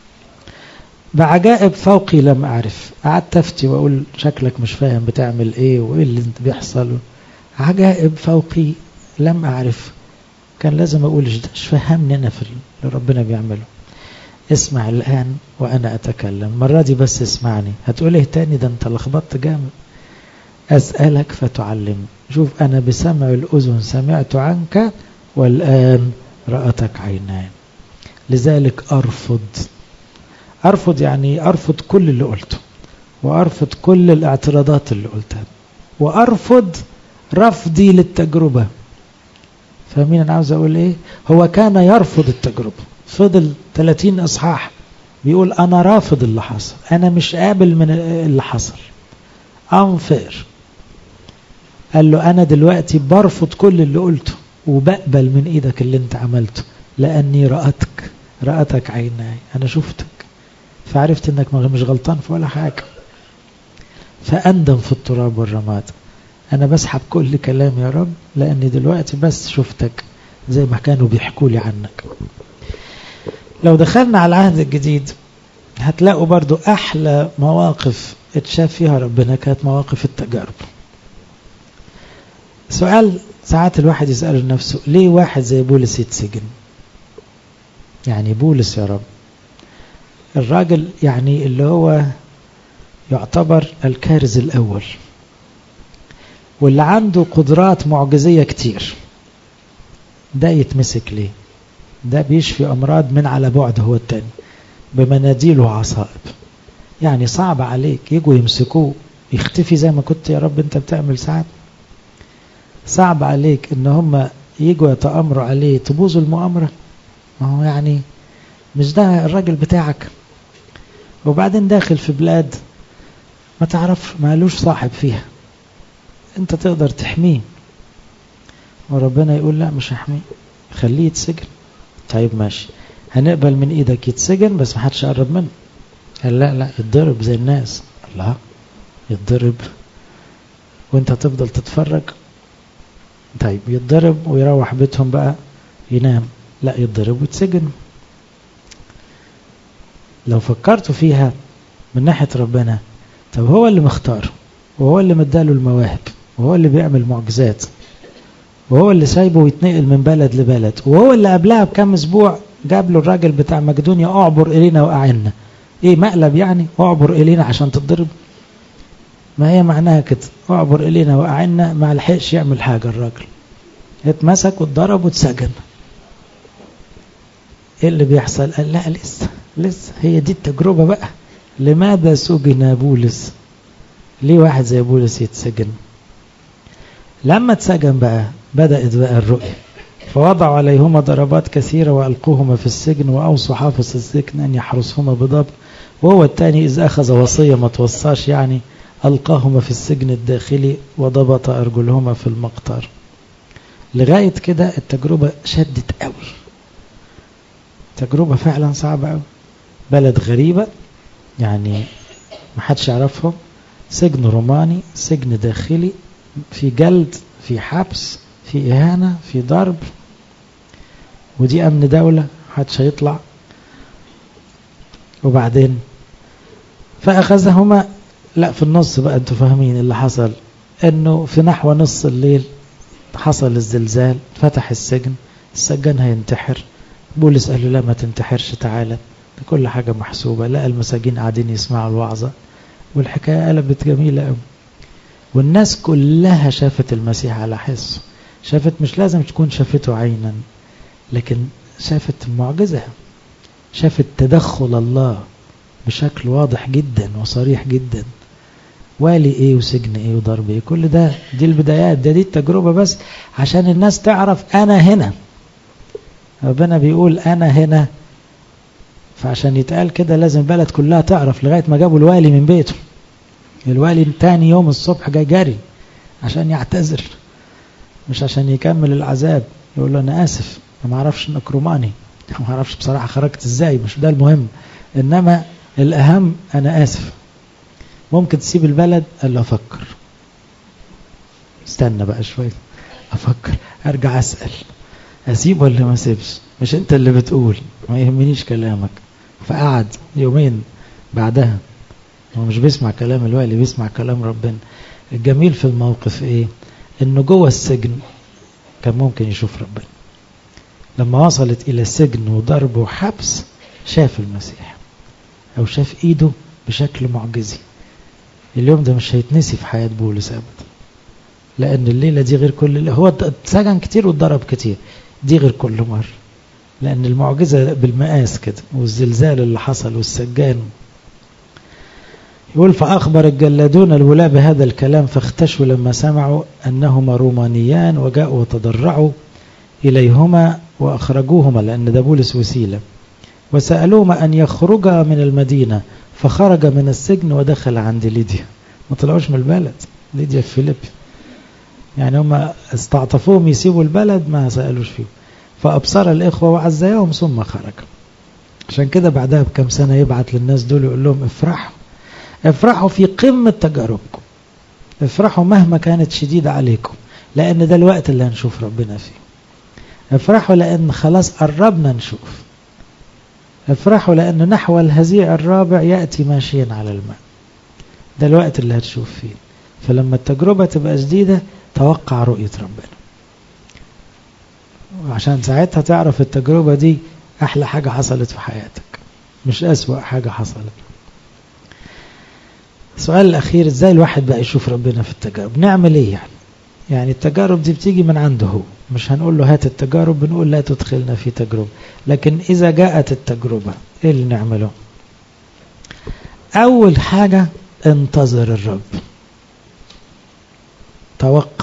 بعجائب فوقي لم أعرف قعدت أفتي وأقول شكلك مش فاهم بتعمل إيه وإيه اللي بيحصل عجائب فوقي لم أعرف كان لازم أقول ايش فهمني أنا في اللي ربنا بيعمله اسمع الآن وأنا أتكلم المرة دي بس اسمعني هتقول ايه تاني ده انت لخبطت جامد أسألك فتعلم شوف أنا بسمع الأذن سمعت عنك والآن رأتك عيناي لذلك أرفض أرفض يعني أرفض كل اللي قلته وأرفض كل الاعتراضات اللي قلتها وأرفض رفضي للتجربة فاهمين أنا عاوز أقول إيه هو كان يرفض التجربة فضل 30 إصحاح بيقول أنا رافض اللي حصل أنا مش قابل من اللي حصل أنفر قال له أنا دلوقتي برفض كل اللي قلته وبقبل من إيدك اللي أنت عملته لأني رأتك رأتك عيناي أنا شفتك فعرفت أنك مش غلطان في ولا حاجة فأندم في التراب والرماد أنا بسحب كل كلام يا رب لأني دلوقتي بس شفتك زي ما كانوا بيحكوا لي عنك لو دخلنا على العهد الجديد هتلاقوا برضو أحلى مواقف اتشاف فيها ربنا كانت مواقف التجارب سؤال ساعات الواحد يسأل نفسه ليه واحد زي بولس يتسجن يعني بولس يا رب الراجل يعني اللي هو يعتبر الكارز الأول واللي عنده قدرات معجزية كتير ده يتمسك ليه ده بيشفي أمراض من على بعد هو التاني بمناديل وعصائب يعني صعب عليك يجوا يمسكوه يختفي زي ما كنت يا رب انت بتعمل ساعات صعب عليك ان هم يجوا يتآمروا عليه تبوظ المؤامرة ما هو يعني مش ده الراجل بتاعك وبعدين داخل في بلاد ما تعرف مالوش صاحب فيها انت تقدر تحميه وربنا يقول لا مش هحميه خليه يتسجن طيب ماشي هنقبل من ايدك يتسجن بس ما حدش يقرب منه قال لا لا يتضرب زي الناس الله يتضرب وانت هتفضل تتفرج طيب يتضرب ويروح بيتهم بقى ينام لا يتضرب ويتسجن لو فكرتوا فيها من ناحية ربنا طب هو اللي مختار وهو اللي مداله المواهب وهو اللي بيعمل معجزات وهو اللي سايبه ويتنقل من بلد لبلد وهو اللي قبلها بكام اسبوع جاب له الراجل بتاع مقدونيا اعبر الينا واعنا ايه مقلب يعني اعبر الينا عشان تتضرب ما هي معناها كده اعبر الينا واعنا ما لحقش يعمل حاجه الراجل اتمسك واتضرب واتسجن ايه اللي بيحصل قال لا لسه لسه هي دي التجربه بقى لماذا سجن بولس ليه واحد زي بولس يتسجن لما اتسجن بقى بدأت بقى الرؤية فوضعوا عليهما ضربات كثيرة وألقوهما في السجن وأوصوا حافظ السجن أن يحرسهما بضبط وهو الثاني إذ أخذ وصية ما توصاش يعني ألقاهما في السجن الداخلي وضبط أرجلهما في المقطار لغاية كده التجربة شدت قوي تجربة فعلا صعبة قوي بلد غريبة يعني ما حدش يعرفهم سجن روماني سجن داخلي في جلد في حبس في إهانة في ضرب ودي أمن دولة محدش هيطلع وبعدين فأخذهما لا في النص بقى انتوا فاهمين اللي حصل انه في نحو نص الليل حصل الزلزال فتح السجن السجان هينتحر بولس قال له لا ما تنتحرش تعالى كل حاجة محسوبة لا المساجين قاعدين يسمعوا الوعظة والحكاية قلبت جميلة قوي والناس كلها شافت المسيح على حسه شافت مش لازم تكون شافته عينا لكن شافت المعجزة شافت تدخل الله بشكل واضح جدا وصريح جدا والي ايه وسجن ايه وضرب ايه كل ده دي البدايات ده دي التجربة بس عشان الناس تعرف انا هنا ربنا بيقول انا هنا فعشان يتقال كده لازم البلد كلها تعرف لغاية ما جابوا الوالي من بيته الوالي تاني يوم الصبح جاي جري عشان يعتذر مش عشان يكمل العذاب يقول له انا اسف انا ما اعرفش انك روماني ما اعرفش بصراحة خرجت ازاي مش ده المهم انما الاهم انا اسف ممكن تسيب البلد قال له افكر استنى بقى شوية افكر ارجع اسأل اسيب ولا ما اسيبش مش انت اللي بتقول ما يهمنيش كلامك فقعد يومين بعدها هو مش بيسمع كلام الوالي بيسمع كلام ربنا الجميل في الموقف ايه انه جوه السجن كان ممكن يشوف ربنا لما وصلت الى السجن وضرب وحبس شاف المسيح او شاف ايده بشكل معجزي اليوم ده مش هيتنسي في حياة بولس ابدا لان الليلة دي غير كل هو اتسجن كتير واتضرب كتير دي غير كل مرة لان المعجزة بالمقاس كده والزلزال اللي حصل والسجان يقول فأخبر الجلادون الولاة بهذا الكلام فاختشوا لما سمعوا أنهما رومانيان وجاءوا وتضرعوا إليهما وأخرجوهما لأن ده بولس وسيلة وسألوهما أن يخرجا من المدينة فخرج من السجن ودخل عند ليديا ما طلعوش من البلد ليديا في فيليب يعني هم استعطفوهم يسيبوا البلد ما سألوش فيه فأبصر الإخوة وعزيهم ثم خرج عشان كده بعدها بكم سنة يبعت للناس دول يقول لهم افرحوا افرحوا في قمة تجاربكم افرحوا مهما كانت شديدة عليكم لأن ده الوقت اللي هنشوف ربنا فيه افرحوا لأن خلاص قربنا نشوف افرحوا لأن نحو الهزيع الرابع يأتي ماشيا على الماء ده الوقت اللي هتشوف فيه فلما التجربة تبقى جديدة توقع رؤية ربنا وعشان ساعتها تعرف التجربة دي أحلى حاجة حصلت في حياتك مش أسوأ حاجة حصلت السؤال الأخير إزاي الواحد بقى يشوف ربنا في التجارب نعمل إيه يعني يعني التجارب دي بتيجي من عنده هو مش هنقول له هات التجارب بنقول لا تدخلنا في تجربة لكن إذا جاءت التجربة إيه اللي نعمله أول حاجة انتظر الرب توقع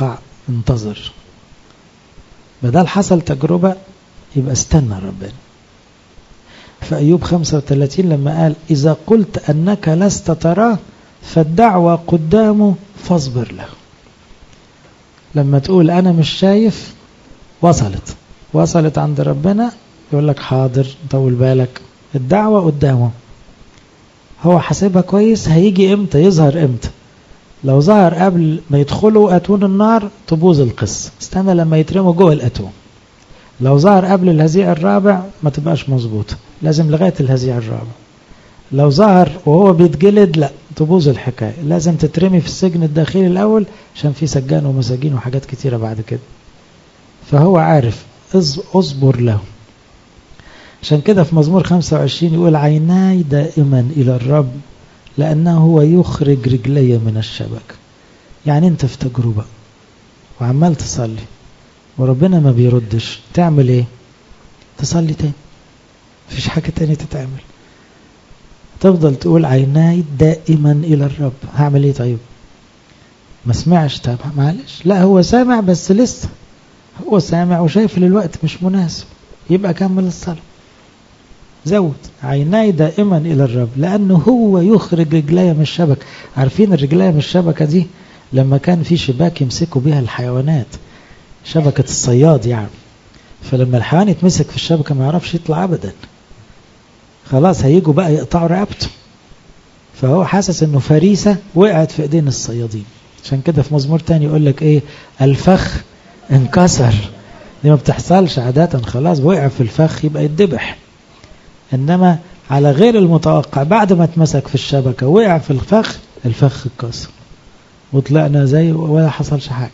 انتظر بدل حصل تجربة يبقى استنى ربنا فأيوب 35 لما قال إذا قلت أنك لست تراه فالدعوة قدامه فاصبر له لما تقول أنا مش شايف وصلت وصلت عند ربنا يقول لك حاضر طول بالك الدعوة قدامه هو حاسبها كويس هيجي امتى يظهر امتى لو ظهر قبل ما يدخلوا أتون النار تبوظ القصة استنى لما يترموا جوه الأتون لو ظهر قبل الهزيع الرابع ما تبقاش مظبوطة لازم لغاية الهزيع الرابع لو ظهر وهو بيتجلد لا تبوظ الحكاية لازم تترمي في السجن الداخلي الأول عشان في سجان ومساجين وحاجات كتيرة بعد كده فهو عارف اصبر له عشان كده في مزمور 25 يقول عيناي دائما إلى الرب لأنه هو يخرج رجلي من الشبكة يعني أنت في تجربة وعمال تصلي وربنا ما بيردش تعمل ايه تصلي تاني مفيش حاجة تانية تتعمل تفضل تقول عيناي دائما إلى الرب هعمل ايه طيب ما سمعش طب معلش لا هو سامع بس لسه هو سامع وشايف الوقت مش مناسب يبقى كمل الصلاة زود عيناي دائما إلى الرب لأنه هو يخرج رجلي من الشبكة عارفين الرجلية من الشبكة دي لما كان في شباك يمسكوا بها الحيوانات شبكة الصياد يعني فلما الحيوان يتمسك في الشبكة ما يعرفش يطلع أبدا خلاص هيجوا بقى يقطعوا رقبته فهو حاسس انه فريسة وقعت في ايدين الصيادين عشان كده في مزمور تاني يقول لك ايه الفخ انكسر دي ما بتحصلش عادة خلاص وقع في الفخ يبقى يتذبح انما على غير المتوقع بعد ما اتمسك في الشبكة وقع في الفخ الفخ اتكسر وطلعنا زي ولا حصلش حاجة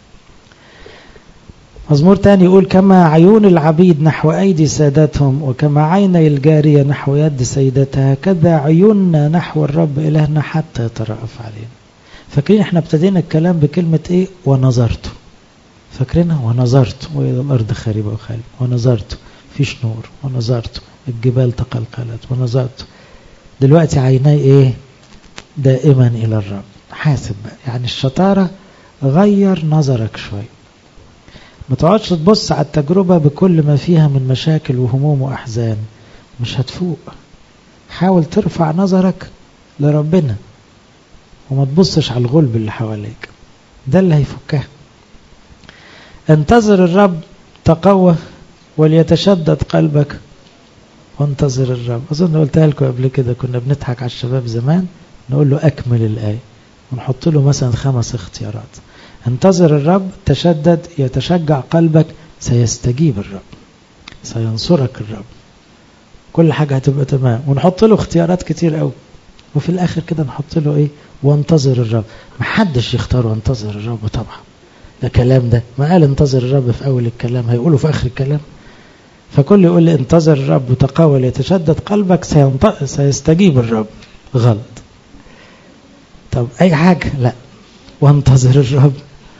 مزمور تاني يقول كما عيون العبيد نحو أيدي سادتهم وكما عيني الجارية نحو يد سيدتها كذا عيوننا نحو الرب إلهنا حتى يترأف علينا فاكرين احنا ابتدينا الكلام بكلمة ايه ونظرت فاكرينها ونظرت وإلى الأرض خاربة وخالبة ونظرت فيش نور ونظرت الجبال تقلقلت ونظرت دلوقتي عيني ايه دائما إلى الرب حاسب بقى يعني الشطارة غير نظرك شوي ما تقعدش تبص على التجربة بكل ما فيها من مشاكل وهموم وأحزان مش هتفوق حاول ترفع نظرك لربنا وما تبصش على الغلب اللي حواليك ده اللي هيفكها انتظر الرب تقوى وليتشدد قلبك وانتظر الرب أظن قلتها لكم قبل كده كنا بنضحك على الشباب زمان نقول له أكمل الآية ونحط له مثلا خمس اختيارات انتظر الرب تشدد يتشجع قلبك سيستجيب الرب سينصرك الرب كل حاجة هتبقى تمام ونحط له اختيارات كتير قوي وفي الآخر كده نحط له إيه وانتظر الرب محدش يختار وانتظر الرب طبعا ده كلام ده ما قال انتظر الرب في أول الكلام هيقوله في آخر الكلام فكل يقول لي انتظر الرب وتقاول يتشدد قلبك سينط... سيستجيب الرب غلط طب أي حاجة لا وانتظر الرب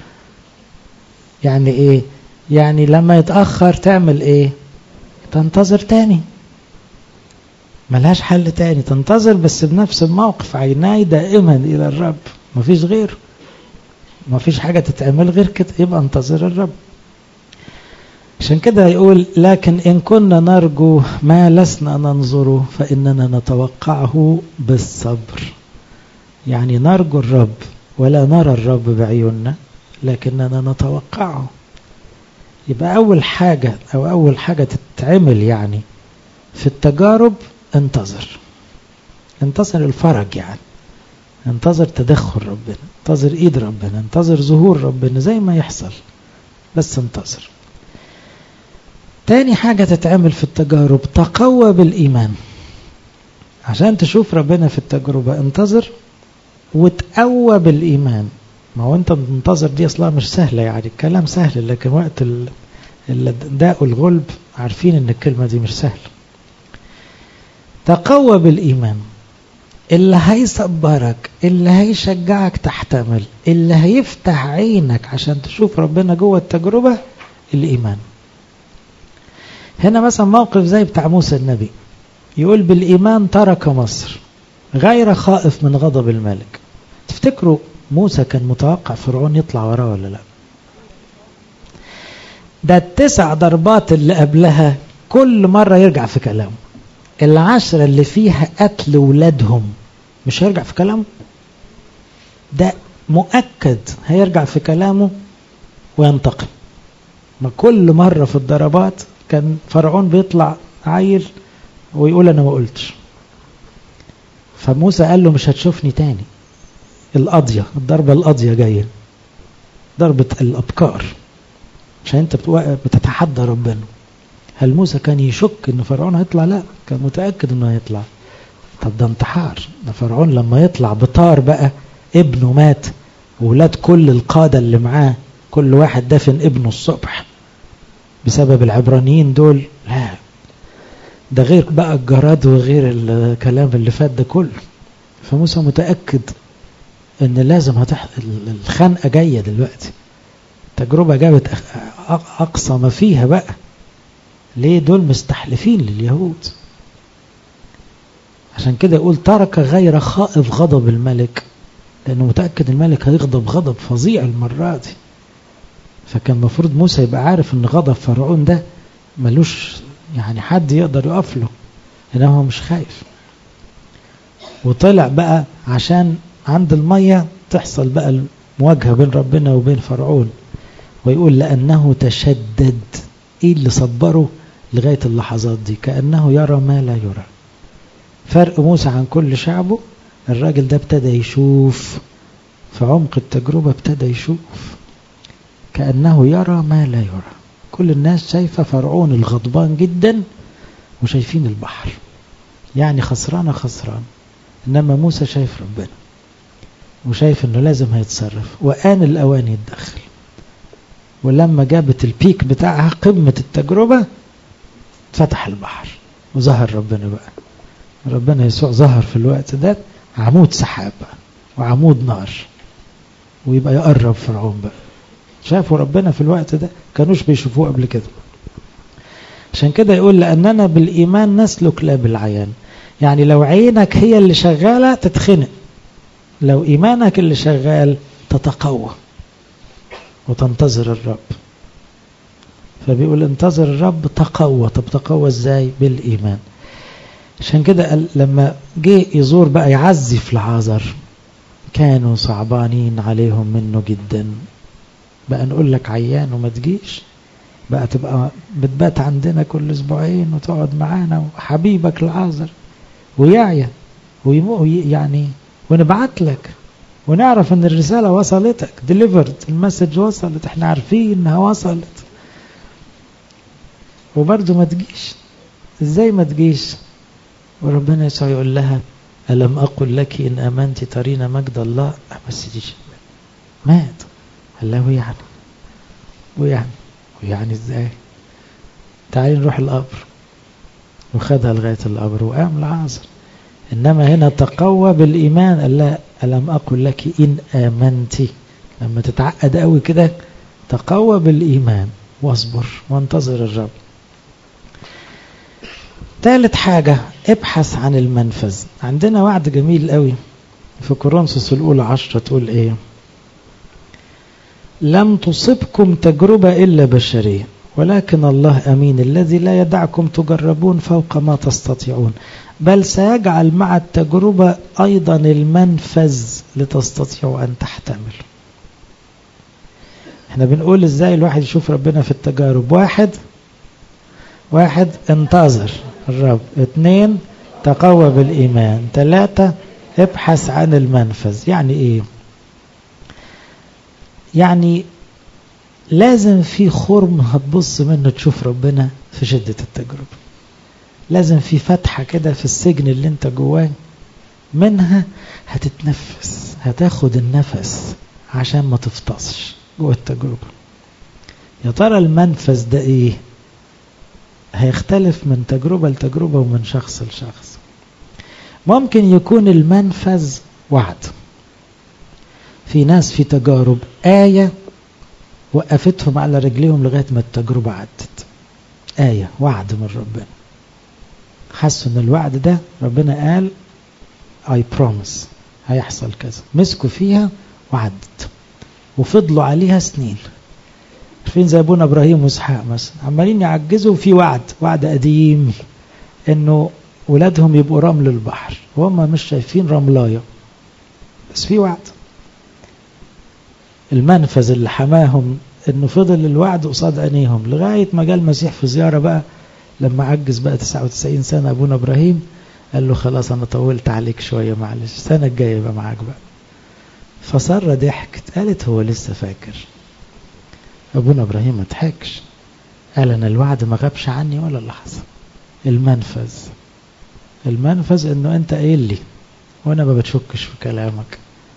يعني ايه يعني لما يتأخر تعمل ايه تنتظر تاني ملهاش حل تاني تنتظر بس بنفس الموقف عيناي دائما الى الرب مفيش غيره مفيش حاجة تتعمل غير كده يبقى انتظر الرب عشان كده يقول لكن إن كنا نرجو ما لسنا ننظره فإننا نتوقعه بالصبر يعني نرجو الرب ولا نرى الرب بعيوننا لكننا نتوقعه يبقى أول حاجة أو أول حاجة تتعمل يعني في التجارب انتظر انتظر الفرج يعني انتظر تدخل ربنا انتظر ايد ربنا انتظر ظهور ربنا زي ما يحصل بس انتظر تاني حاجة تتعمل في التجارب تقوى بالإيمان عشان تشوف ربنا في التجربة انتظر وتقوى بالإيمان ما هو انت منتظر دي اصلا مش سهلة يعني الكلام سهل لكن وقت الداء والغلب عارفين ان الكلمة دي مش سهلة تقوى بالإيمان اللي هيصبرك اللي هيشجعك تحتمل اللي هيفتح عينك عشان تشوف ربنا جوه التجربة الإيمان هنا مثلا موقف زي بتاع موسى النبي يقول بالإيمان ترك مصر غير خائف من غضب الملك تفتكروا موسى كان متوقع فرعون يطلع وراه ولا لا ده التسع ضربات اللي قبلها كل مرة يرجع في كلامه العشرة اللي فيها قتل ولادهم مش هيرجع في كلامه ده مؤكد هيرجع في كلامه وينتقم ما كل مرة في الضربات كان فرعون بيطلع عيل ويقول أنا ما قلتش فموسى قال له مش هتشوفني تاني القضية الضربة القضية جاية ضربة الأبكار عشان انت بتتحدى ربنا هل موسى كان يشك ان فرعون هيطلع لا كان متأكد انه هيطلع طب ده انتحار ده فرعون لما يطلع بطار بقى ابنه مات وولاد كل القادة اللي معاه كل واحد دفن ابنه الصبح بسبب العبرانيين دول لا ده غير بقى الجراد وغير الكلام اللي فات ده كله فموسى متأكد ان لازم هتح... الخنقة جاية دلوقتي التجربة جابت أقصى ما فيها بقى ليه دول مستحلفين لليهود عشان كده يقول ترك غير خائف غضب الملك لأنه متأكد الملك هيغضب غضب فظيع المرة دي فكان المفروض موسى يبقى عارف ان غضب فرعون ده ملوش يعني حد يقدر يقف له انما هو مش خايف وطلع بقى عشان عند المية تحصل بقى المواجهة بين ربنا وبين فرعون ويقول لأنه تشدد إيه اللي صبره لغاية اللحظات دي كأنه يرى ما لا يرى فرق موسى عن كل شعبه الراجل ده ابتدى يشوف في عمق التجربة ابتدى يشوف كأنه يرى ما لا يرى كل الناس شايفة فرعون الغضبان جدا وشايفين البحر يعني خسرانة خسران إنما موسى شايف ربنا وشايف إنه لازم هيتصرف وآن الأوان يتدخل ولما جابت البيك بتاعها قمة التجربة فتح البحر وظهر ربنا بقى ربنا يسوع ظهر في الوقت ده عمود سحاب بقى وعمود نار ويبقى يقرب فرعون بقى شافوا ربنا في الوقت ده كانوش بيشوفوه قبل كده عشان كده يقول لأننا بالإيمان نسلك لا بالعيان يعني لو عينك هي اللي شغالة تتخنق لو إيمانك اللي شغال تتقوى وتنتظر الرب فبيقول انتظر الرب تقوى طب تقوى ازاي بالإيمان عشان كده لما جه يزور بقى يعزي في العازر كانوا صعبانين عليهم منه جدا بقى نقول لك عيان وما تجيش بقى تبقى بتبات عندنا كل اسبوعين وتقعد معانا وحبيبك العازر ويعيا ويمو يعني ونبعت لك ونعرف ان الرسالة وصلتك ديليفرد المسج وصلت احنا عارفين انها وصلت وبرضه ما تجيش ازاي ما تجيش وربنا يسوع يقول لها ألم أقل لك إن آمنت ترين مجد الله بس دي مات قال له يعني ويعني ويعني ازاي تعالي نروح القبر وخدها لغاية القبر وقام العازر إنما هنا تقوى بالإيمان قال لها ألم أقل لك إن آمنتي لما تتعقد قوي كده تقوى بالإيمان واصبر وانتظر الرب ثالث حاجة ابحث عن المنفذ عندنا وعد جميل قوي في كورنثوس الأولى عشرة تقول إيه لم تصبكم تجربة إلا بشرية ولكن الله أمين الذي لا يدعكم تجربون فوق ما تستطيعون بل سيجعل مع التجربة أيضا المنفذ لتستطيعوا أن تحتملوا احنا بنقول ازاي الواحد يشوف ربنا في التجارب واحد واحد انتظر الرب اثنين تقوى بالإيمان ثلاثة ابحث عن المنفذ يعني ايه يعني لازم في خرم هتبص منه تشوف ربنا في شدة التجربة لازم في فتحة كده في السجن اللي انت جواه منها هتتنفس هتاخد النفس عشان ما تفطسش جوه التجربة يا ترى المنفذ ده ايه هيختلف من تجربة لتجربة ومن شخص لشخص ممكن يكون المنفذ وعد في ناس في تجارب آية وقفتهم على رجليهم لغاية ما التجربة عدت آية وعد من ربنا حسوا ان الوعد ده ربنا قال I promise هيحصل كذا مسكوا فيها وعدت وفضلوا عليها سنين عارفين زي ابونا ابراهيم واسحاق مثلا عمالين يعجزوا في وعد وعد قديم انه ولادهم يبقوا رمل البحر وهم مش شايفين رملايه بس في وعد المنفذ اللي حماهم انه فضل الوعد قصاد عينيهم لغايه ما جاء المسيح في زياره بقى لما عجز بقى 99 سنه ابونا ابراهيم قال له خلاص انا طولت عليك شويه معلش السنه الجايه يبقى معاك بقى فساره ضحكت قالت هو لسه فاكر ابونا ابراهيم ما ضحكش قال انا الوعد ما غابش عني ولا لحظه المنفذ المنفذ انه انت قايل لي وانا ما بتشكش في كلامك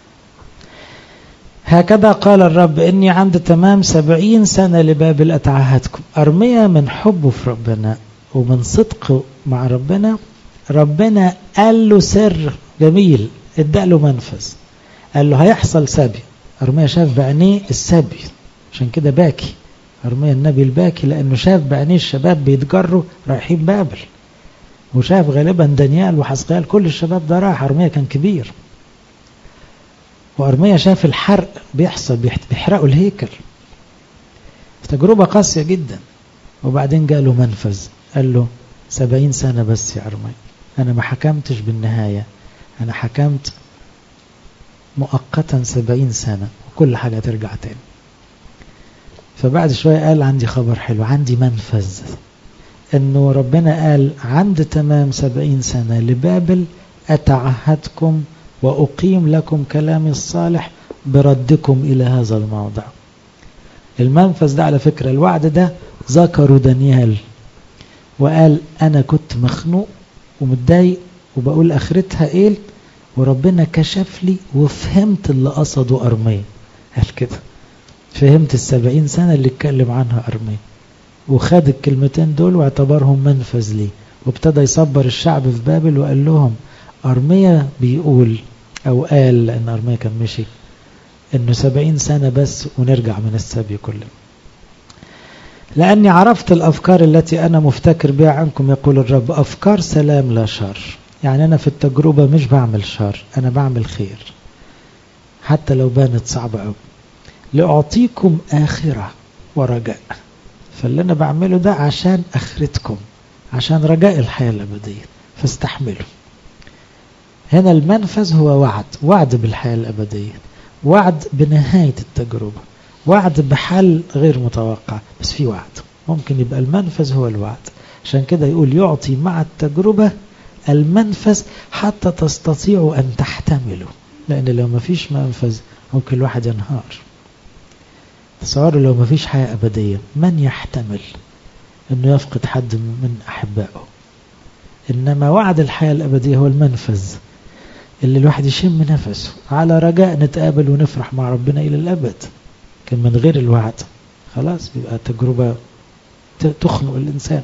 هكذا قال الرب إني عند تمام سبعين سنة لبابل أتعهدكم أرمية من حبه في ربنا ومن صدقه مع ربنا ربنا قال له سر جميل ادى منفذ قال له هيحصل سبي أرمية شاف بعينيه السبي عشان كده باكي أرمية النبي الباكي لأنه شاف بعينيه الشباب بيتجروا رايحين بابل وشاف غالبا دانيال وحسقيال كل الشباب ده راح أرمية كان كبير وأرمية شاف الحرق بيحصل بيحرقوا الهيكل تجربة قاسية جدا وبعدين جاله منفذ قال له سبعين سنة بس يا أرمية أنا ما حكمتش بالنهاية أنا حكمت مؤقتا سبعين سنة وكل حاجة ترجع تاني فبعد شوية قال عندي خبر حلو عندي منفذ انه ربنا قال عند تمام سبعين سنة لبابل أتعهدكم وأقيم لكم كلامي الصالح بردكم إلى هذا الموضع المنفذ ده على فكرة الوعد ده ذكروا دانيال وقال أنا كنت مخنوق ومتضايق وبقول آخرتها إيه وربنا كشف لي وفهمت اللي قصده أرمية قال كده فهمت السبعين سنة اللي اتكلم عنها أرمية وخد الكلمتين دول واعتبرهم منفذ ليه وابتدى يصبر الشعب في بابل وقال لهم أرمية بيقول أو قال لأن أرمية كان مشي إنه سبعين سنة بس ونرجع من السبي كله لأني عرفت الأفكار التي أنا مفتكر بها عنكم يقول الرب أفكار سلام لا شر يعني أنا في التجربة مش بعمل شر أنا بعمل خير حتى لو بانت صعبة أوي لأعطيكم آخرة ورجاء فاللي أنا بعمله ده عشان آخرتكم عشان رجاء الحياة الأبدية فاستحملوا هنا المنفذ هو وعد وعد بالحياة الأبدية وعد بنهاية التجربة وعد بحل غير متوقع بس في وعد ممكن يبقى المنفذ هو الوعد عشان كده يقول يعطي مع التجربة المنفذ حتى تستطيعوا أن تحتملوا لأن لو ما فيش منفذ ممكن الواحد ينهار تصوروا لو ما فيش حياة أبدية من يحتمل أنه يفقد حد من أحبائه إنما وعد الحياة الأبدية هو المنفذ اللي الواحد يشم نفسه على رجاء نتقابل ونفرح مع ربنا إلى الأبد كان من غير الوعد خلاص بيبقى تجربة تخنق الإنسان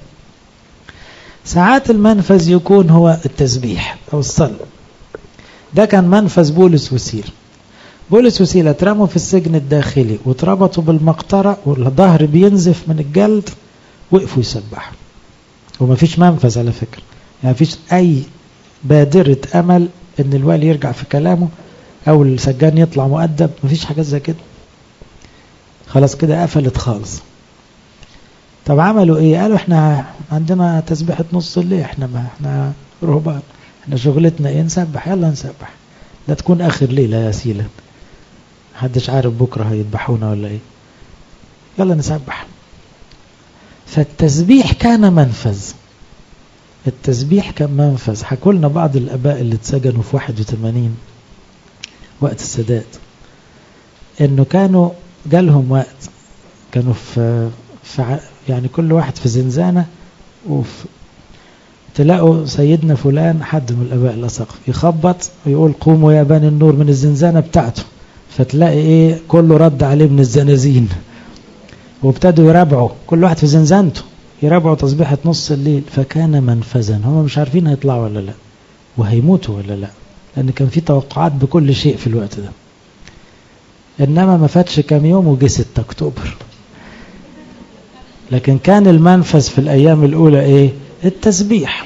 ساعات المنفذ يكون هو التسبيح أو الصلاة ده كان منفذ بولس وسيل بولس وسيلة اترموا في السجن الداخلي واتربطوا بالمقطرة والظهر بينزف من الجلد وقفوا يسبحوا ومفيش منفذ على فكرة يعني مفيش أي بادرة أمل إن الوالي يرجع في كلامه أو السجان يطلع مؤدب مفيش حاجات زي كده خلاص كده قفلت خالص طب عملوا ايه قالوا احنا عندنا تسبيحة نص الليل احنا ما احنا رهبان احنا شغلتنا ايه نسبح يلا نسبح لا تكون اخر ليلة يا سيلة محدش عارف بكرة هيذبحونا ولا ايه يلا نسبح فالتسبيح كان منفذ التسبيح كان منفذ حكوا لنا بعض الاباء اللي اتسجنوا في 81 وقت السادات انه كانوا جالهم وقت كانوا في, في يعني كل واحد في زنزانة وفي تلاقوا سيدنا فلان حد من الاباء الاساقف يخبط ويقول قوموا يا بني النور من الزنزانة بتاعته فتلاقي ايه كله رد عليه من الزنازين وابتدوا يرابعوا كل واحد في زنزانته يرابعوا تسبيحة نص الليل فكان منفذا هم مش عارفين هيطلعوا ولا لا وهيموتوا ولا لا لأن كان في توقعات بكل شيء في الوقت ده إنما ما فاتش كام يوم وجه 6 أكتوبر لكن كان المنفذ في الأيام الأولى إيه التسبيح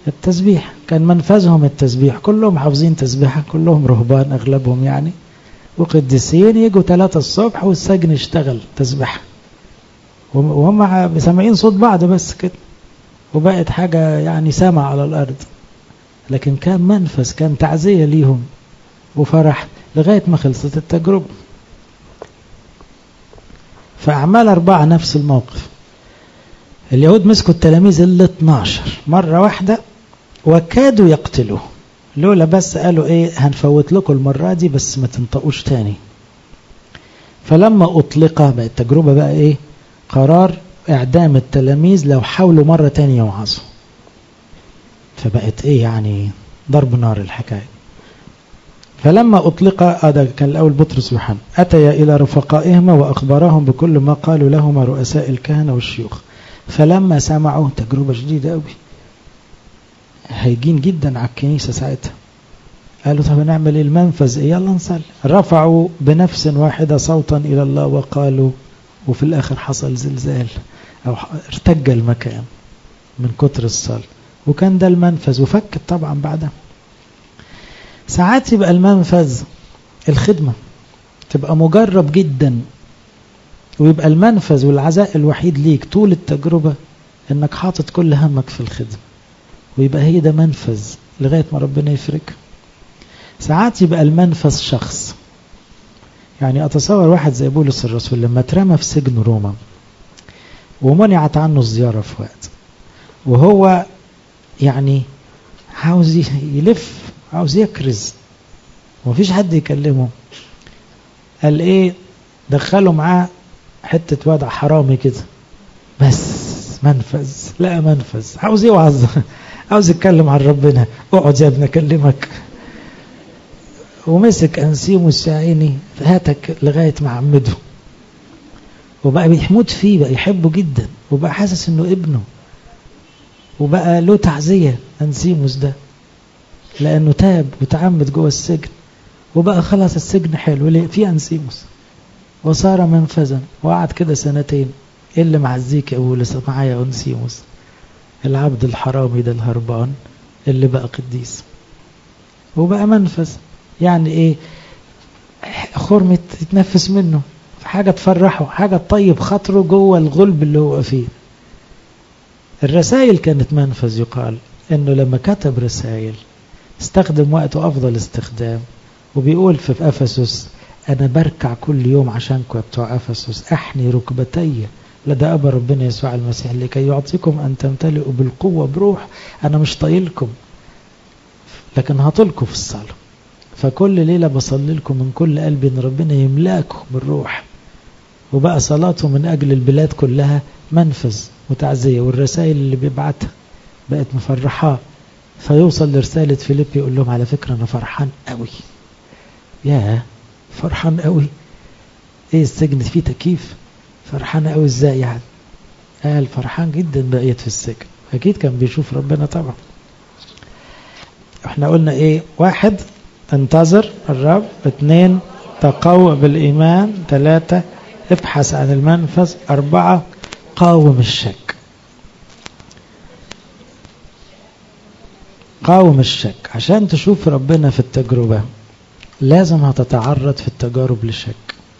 التسبيح كان منفذهم التسبيح كلهم حافظين تسبيحة كلهم رهبان أغلبهم يعني وقديسين يجوا ثلاثة الصبح والسجن يشتغل تسبح وهم سامعين صوت بعض بس كده وبقت حاجة يعني سامع على الأرض لكن كان منفذ كان تعزية ليهم وفرح لغاية ما خلصت التجربة فأعمال أربعة نفس الموقف اليهود مسكوا التلاميذ ال 12 مرة واحدة وكادوا يقتلوه لولا بس قالوا ايه هنفوت لكم المرة دي بس ما تنطقوش تاني فلما أطلق بقى التجربة بقى ايه قرار اعدام التلاميذ لو حاولوا مرة تانية يوعظوا فبقت ايه يعني ضرب نار الحكاية فلما أطلق هذا كان الأول بطرس ويوحنا أتيا إلى رفقائهما وأخبرهم بكل ما قالوا لهما رؤساء الكهنة والشيوخ فلما سمعوا تجربة شديدة قوي هيجين جدا على الكنيسة ساعتها قالوا طب نعمل ايه المنفذ ايه يلا نصلي رفعوا بنفس واحدة صوتا إلى الله وقالوا وفي الآخر حصل زلزال أو ارتج المكان من كتر الصلاة وكان ده المنفذ وفكت طبعا بعدها ساعات يبقى المنفذ الخدمة تبقى مجرب جدا ويبقى المنفذ والعزاء الوحيد ليك طول التجربة انك حاطط كل همك في الخدمة ويبقى هي ده منفذ لغاية ما ربنا يفرك ساعات يبقى المنفذ شخص يعني أتصور واحد زي بولس الرسول لما اترمى في سجن روما ومنعت عنه الزيارة في وقت وهو يعني عاوز يلف عاوز يكرز ومفيش حد يكلمه قال ايه دخلوا معاه حتة وضع حرامي كده بس منفذ لا منفذ عاوز يوعظ عاوز يتكلم عن ربنا اقعد يا ابني اكلمك ومسك انسيموس يا عيني هاتك لغاية ما عمده وبقى بيحمد فيه بقى يحبه جدا وبقى حاسس انه ابنه وبقى له تعزية انسيموس ده لانه تاب وتعمد جوه السجن وبقى خلاص السجن حلو ليه في انسيموس وصار منفذا وقعد كده سنتين ايه اللي معزيك يا بولس معايا انسيموس العبد الحرامي ده الهربان اللي بقى قديس وبقى منفذ يعني ايه خرم يتنفس منه حاجة تفرحه حاجة تطيب خاطره جوه الغلب اللي هو فيه الرسائل كانت منفذ يقال انه لما كتب رسائل استخدم وقته افضل استخدام وبيقول في افسس انا بركع كل يوم عشانكم يا بتوع افسس احني ركبتي لدى ابا ربنا يسوع المسيح لكي يعطيكم ان تمتلئوا بالقوه بروح انا مش طايلكم لكن هطلكم في الصلاه فكل ليله بصلي لكم من كل قلبي ان ربنا يملاكم بالروح وبقى صلاته من اجل البلاد كلها منفذ وتعزيه والرسائل اللي بيبعتها بقت مفرحاه فيوصل لرساله فيليب يقول لهم على فكره انا فرحان قوي يا فرحان قوي ايه السجن فيه تكييف فرحان قوي ازاي يعني قال فرحان جدا بقيت في السجن اكيد كان بيشوف ربنا طبعا احنا قلنا ايه واحد انتظر الرب اثنين تقوى بالايمان ثلاثة ابحث عن المنفذ اربعة قاوم الشك قاوم الشك عشان تشوف ربنا في التجربة لازم هتتعرض في التجارب لشك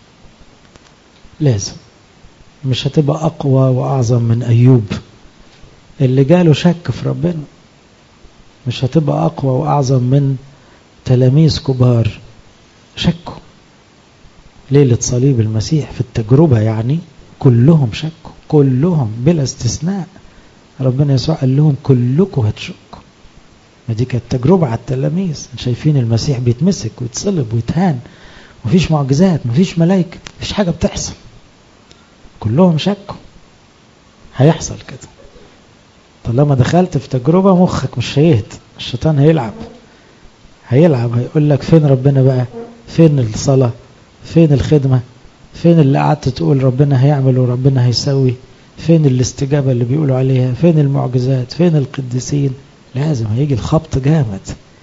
لازم مش هتبقى أقوى وأعظم من أيوب اللي جاله شك في ربنا مش هتبقى أقوى وأعظم من تلاميذ كبار شكوا ليلة صليب المسيح في التجربة يعني كلهم شكوا كلهم بلا استثناء ربنا يسوع قال لهم كلكم هتشكوا ما دي كانت تجربة على التلاميذ شايفين المسيح بيتمسك ويتصلب ويتهان مفيش معجزات مفيش ملائكة مفيش حاجة بتحصل كلهم شكوا هيحصل كده طالما دخلت في تجربة مخك مش هيهد الشيطان هيلعب هيلعب هيقول لك فين ربنا بقى فين الصلاة فين الخدمة فين اللي قعدت تقول ربنا هيعمل وربنا هيسوي فين الاستجابة اللي بيقولوا عليها فين المعجزات فين القديسين لازم هيجي الخبط جامد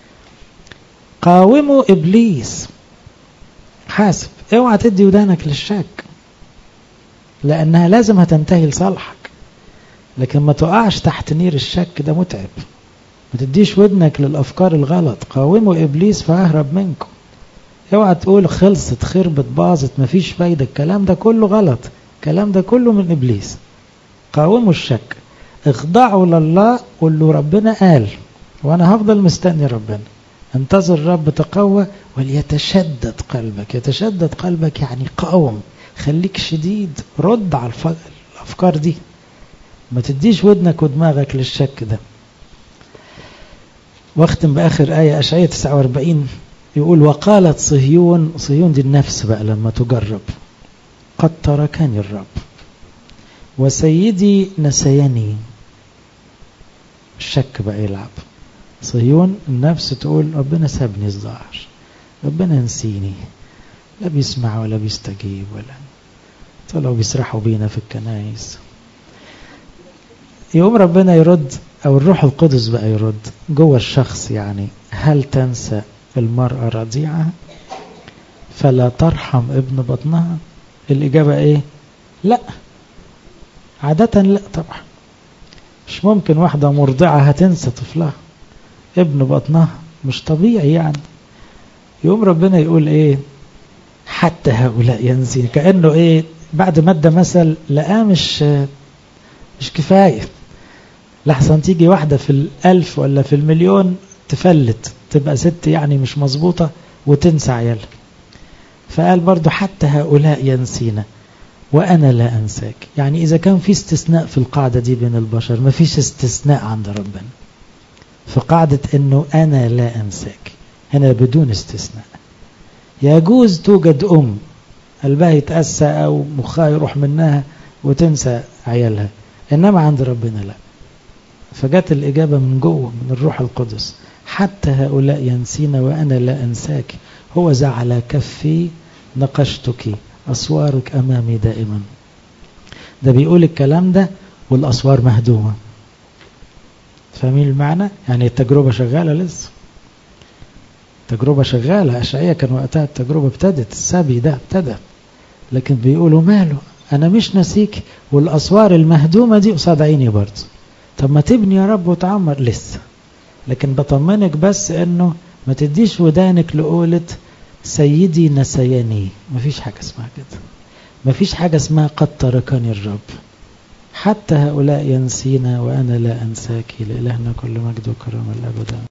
قاوموا إبليس حاسب اوعى تدي ودانك للشك لأنها لازم هتنتهي لصالحك لكن ما تقعش تحت نير الشك ده متعب ما تديش ودنك للأفكار الغلط قاوموا إبليس فأهرب منكم اوعى تقول خلصت خربت باظت مفيش فايدة الكلام ده كله غلط الكلام ده كله من إبليس قاوموا الشك اخضعوا لله قول له ربنا قال وانا هفضل مستني ربنا انتظر الرب تقوى وليتشدد قلبك يتشدد قلبك يعني قاوم خليك شديد رد على الافكار دي ما تديش ودنك ودماغك للشك ده واختم باخر ايه اشعياء 49 يقول وقالت صهيون صهيون دي النفس بقى لما تجرب قد تركني الرب وسيدي نسيني الشك بقى يلعب صهيون النفس تقول ربنا سابني الظاهر ربنا نسيني لا بيسمع ولا بيستجيب ولا طلعوا بيسرحوا بينا في الكنايس يقوم ربنا يرد او الروح القدس بقى يرد جوه الشخص يعني هل تنسى المرأة رضيعة فلا ترحم ابن بطنها الإجابة إيه لا عادة لا طبعا مش ممكن واحدة مرضعة هتنسى طفلها ابن بطنها مش طبيعي يعني يقوم ربنا يقول ايه حتى هؤلاء ينسي كأنه ايه بعد ما ادى مثل لقاه مش مش كفاية لحسن تيجي واحدة في الألف ولا في المليون تفلت تبقى ست يعني مش مظبوطة وتنسى عيالها فقال برضو حتى هؤلاء ينسينا وأنا لا أنساك يعني إذا كان في استثناء في القاعدة دي بين البشر ما فيش استثناء عند ربنا في قاعدة أنه أنا لا أنساك هنا بدون استثناء يجوز توجد أم قلبها يتأسى أو مخها يروح منها وتنسى عيالها إنما عند ربنا لا فجت الإجابة من جوه من الروح القدس حتى هؤلاء ينسينا وأنا لا أنساك هو ذا على كفي نقشتك أسوارك أمامي دائما ده بيقول الكلام ده والأسوار مهدومة فاهمين المعنى؟ يعني التجربة شغالة لسه تجربة شغالة أشعية كان وقتها التجربة ابتدت السبي ده ابتدى لكن بيقولوا ماله أنا مش نسيك والأسوار المهدومة دي قصاد عيني برضه طب ما تبني يا رب وتعمر لسه لكن بطمنك بس انه ما تديش ودانك لقولة سيدي نسياني مفيش حاجة اسمها كده مفيش حاجة اسمها قد تركني الرب حتى هؤلاء ينسينا وأنا لا أنساك لإلهنا كل مجد وكرم الأبد